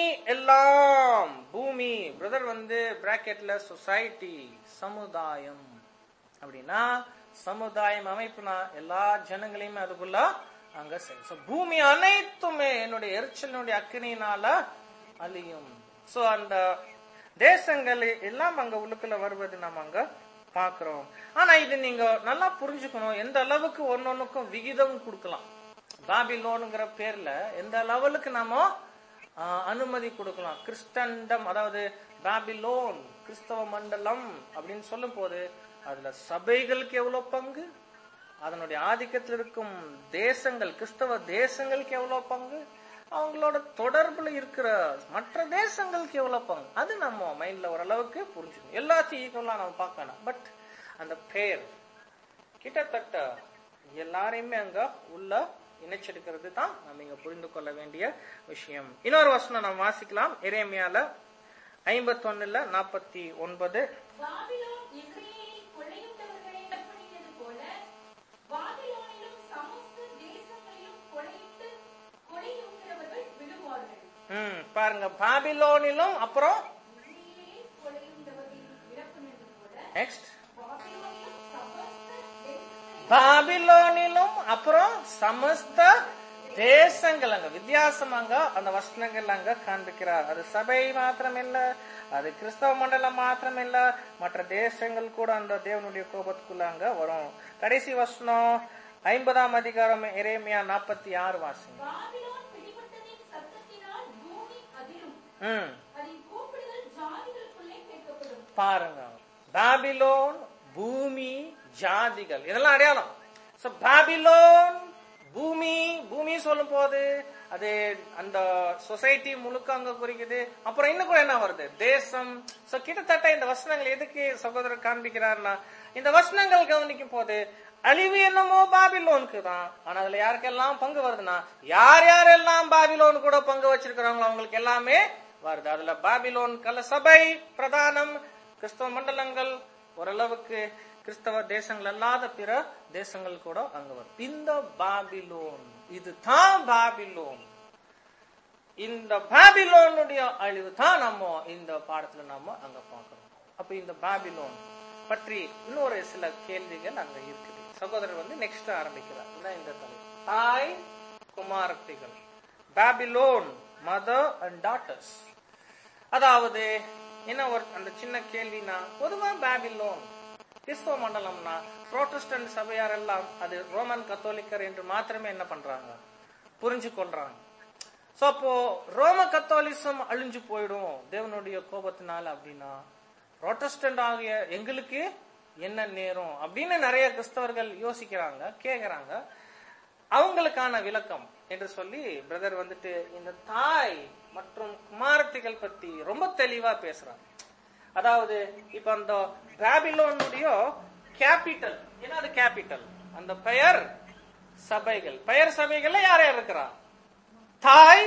எல்லாம் பூமி பிரதர் வந்து பிராக்கெட்ல சொசைட்டி சமுதாயம் அப்படின்னா சமுதாயம் அமைப்புனா எல்லா ஜனங்களையுமே அதுக்குள்ள அங்க சே- so பூமி அனைத்துமே என்னுடைய எரிச்சலினுடைய அக்கினியினால அழியும் சோ அந்த தேசங்கள் எல்லாம் அங்க உள்ளுக்குள்ள வருவது நம்ம அங்க பாக்குறோம் ஆனா இது நீங்க நல்லா புரிஞ்சுக்கணும் எந்த அளவுக்கு ஒன்னொன்னுக்கும் விகிதம் கொடுக்கலாம் பாபிலோனுங்கிற பேர்ல எந்த லெவலுக்கு நாம ஆஹ், அனுமதி கொடுக்கலாம் கிறிஸ்டண்டம் அதாவது பாபிலோன் கிறிஸ்தவ மண்டலம் அப்படின்னு சொல்லும் போது அதுல சபைகளுக்கு எவ்வளவு பங்கு அதனுடைய ஆதிக்கத்தில் இருக்கும் தேசங்கள் கிறிஸ்தவ தேசங்களுக்கு எவ்வளவு பங்கு அவங்களோட தொடர்புல இருக்கிற மற்ற தேசங்களுக்கு எவ்வளவு பங்கு அது நம்ம மைண்ட்ல ஓரளவுக்கு புரிஞ்சுக்கணும் எல்லாத்தையும் ஈக்குவலா நம்ம பார்க்கணும் பட் அந்த பெயர் கிட்டத்தட்ட எல்லாரையுமே அங்க உள்ள இணைச்செடுக்கிறது தான் நம்ம இங்க புரிந்து கொள்ள வேண்டிய விஷயம் இன்னொரு வசனம் நம்ம வாசிக்கலாம் எரேமியால ஐம்பத்தொன்னுல நாற்பத்தி ஒன்பது பாபிலோன் இஸ்ரேலை கொள்ளையிட்டவர்களை பண்ணியது போல பாபிலோனிலும் சமஸ்த தேசங்களிலும் கொள்ளையிட்டு கொலையுண்டவர்கள் விழுவார்கள் ம் பாருங்க பாபிலோனிலும் அப்புறம் இஸ்ரேலை கொலையுண்டவர்கள் விடப்பட்டது போல நெக்ஸ்ட் பாபிலோனிலும் சமஸ்த தேசங்களிலும் பாபிலோனிலும் அப்புறம் சமஸ்த தேசங்கள் அங்க வித்தியாசம் அங்க அந்த வசனங்கள் அங்க காண்பிக்கிறார் அது சபை மாத்திரம் இல்ல அது கிறிஸ்தவ மண்டலம் மாத்திரம் இல்ல மற்ற தேசங்கள் கூட அந்த தேவனுடைய கோபத்துக்குள்ள அங்க வரும் கடைசி வசனம் ஐம்பதாம் அதிகாரம் எரேமியா நாற்பத்தி ஆறு வாசிங்க பாபிலோன் பிடிபட்டதின் சத்தத்தினால் பூமி அதிரும் ம் அதன் கூப்பிடுதல் ஜாதிகளுக்குள்ளே கேட்கப்படும் பாருங்க பாபிலோன் பூமி ஜாதிகள் இதெல்லாம் அடையாளம் So, பாபிலோன் பூமி பூமி சொல்லும் போது அது அந்த சொசைட்டி முழுக்க அங்க குறிக்குது அப்புறம் இன்னும் கூட என்ன வருது தேசம் சோ கிட்டத்தட்ட இந்த வசனங்கள் எதுக்கு சகோதரர் காண்பிக்கிறார்னா இந்த வசனங்கள் கவனிக்கும் போது அழிவு என்னமோ பாபிலோனுக்கு தான் ஆனா அதுல யாருக்கெல்லாம் பங்கு வருதுன்னா யார் யாரெல்லாம் பாபிலோன் கூட பங்கு வச்சிருக்கிறாங்களோ அவங்களுக்கு எல்லாமே வருது அதுல பாபிலோன் கல சபை பிரதானம் கிறிஸ்தவ மண்டலங்கள் ஓரளவுக்கு கிறிஸ்தவ தேசங்கள் அல்லாத பிற தேசங்கள் கூட அங்க வரும் இந்த பாபிலோன் இது தான் பாபிலோன் இந்த பாபிலோனுடைய அழிவு தான் நம்ம இந்த பாடத்துல நாம அங்க பார்க்கிறோம் அப்ப இந்த பாபிலோன் பற்றி இன்னொரு சில கேள்விகள் அங்க இருக்குது சகோதரர் வந்து நெக்ஸ்ட் ஆரம்பிக்கிறார் இதான் இந்த தலைப்பு தாய் குமாரத்திகள் பாபிலோன் மதர் அண்ட் டாட்டர்ஸ் அதாவது என்ன ஒரு அந்த சின்ன கேள்வினா பொதுவா பாபிலோன் கிறிஸ்தவ மண்டலம்னா புரோட்டஸ்டன்ட் சபையார் எல்லாம் அது ரோமன் கத்தோலிக்கர் என்று மாத்திரமே என்ன பண்றாங்க புரிஞ்சு கொள்றாங்க சோ அப்போ ரோம கத்தோலிசம் அழிஞ்சு போயிடும் தேவனுடைய கோபத்தினால அப்படின்னா புரோட்டஸ்டன்ட் ஆகிய எங்களுக்கு என்ன நேரும் அப்படின்னு நிறைய கிறிஸ்தவர்கள் யோசிக்கிறாங்க கேக்குறாங்க அவங்களுக்கான விளக்கம் என்று சொல்லி பிரதர் வந்துட்டு இந்த தாய் மற்றும் குமாரத்திகள் பத்தி ரொம்ப தெளிவா பேசுறாங்க அதாவது இப்ப அந்த பாபிலோனுடைய கேபிட்டல் என்ன அது கேபிட்டல் அந்த பெயர் சபைகள் பெயர் சபைகள்ல யார் யார் இருக்கிறா தாய்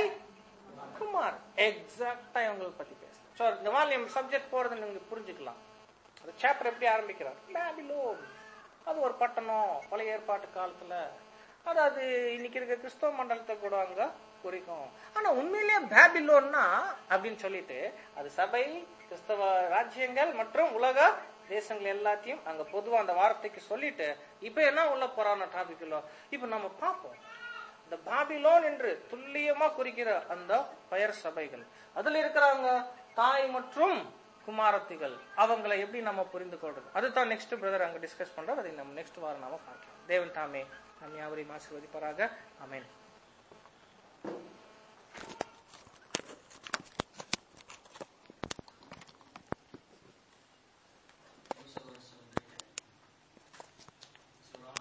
குமார் எக்ஸாக்டா இவங்களை பத்தி பேசுறேன் சோ இந்த மாதிரி சப்ஜெக்ட் போறது நீங்க புரிஞ்சுக்கலாம் அந்த சாப்டர் எப்படி ஆரம்பிக்கிறார் பேபிலோன் அது ஒரு பட்டணம் பழைய ஏற்பாட்டு காலத்துல அதாவது இன்னைக்கு இருக்க கிறிஸ்தவ மண்டலத்தை கூட அங்க குறிக்கும் ஆனா உண்மையிலேயே பேபிலோன்னா அப்படின்னு சொல்லிட்டு அது சபை கிறிஸ்தவ ராஜ்யங்கள் மற்றும் உலக தேசங்கள் எல்லாத்தையும் அங்க பொதுவா அந்த வார்த்தைக்கு சொல்லிட்டு இப்ப என்ன உள்ள போறான டாபிக்ல இப்ப நம்ம பார்ப்போம் இந்த பாபிலோன் என்று துல்லியமா குறிக்கிற அந்த பெயர் சபைகள் அதுல இருக்கிறவங்க தாய் மற்றும் குமாரத்திகள் அவங்களை எப்படி நம்ம புரிந்து கொள்றது அதுதான் நெக்ஸ்ட் பிரதர் அங்க டிஸ்கஸ் பண்றோம் அதை நம்ம நெக்ஸ்ட் வாரம் நாம பார்க்கலாம் தேவன் தாமே நம் யாவரையும் ஆசீர்வதிப்பாராக அமேன்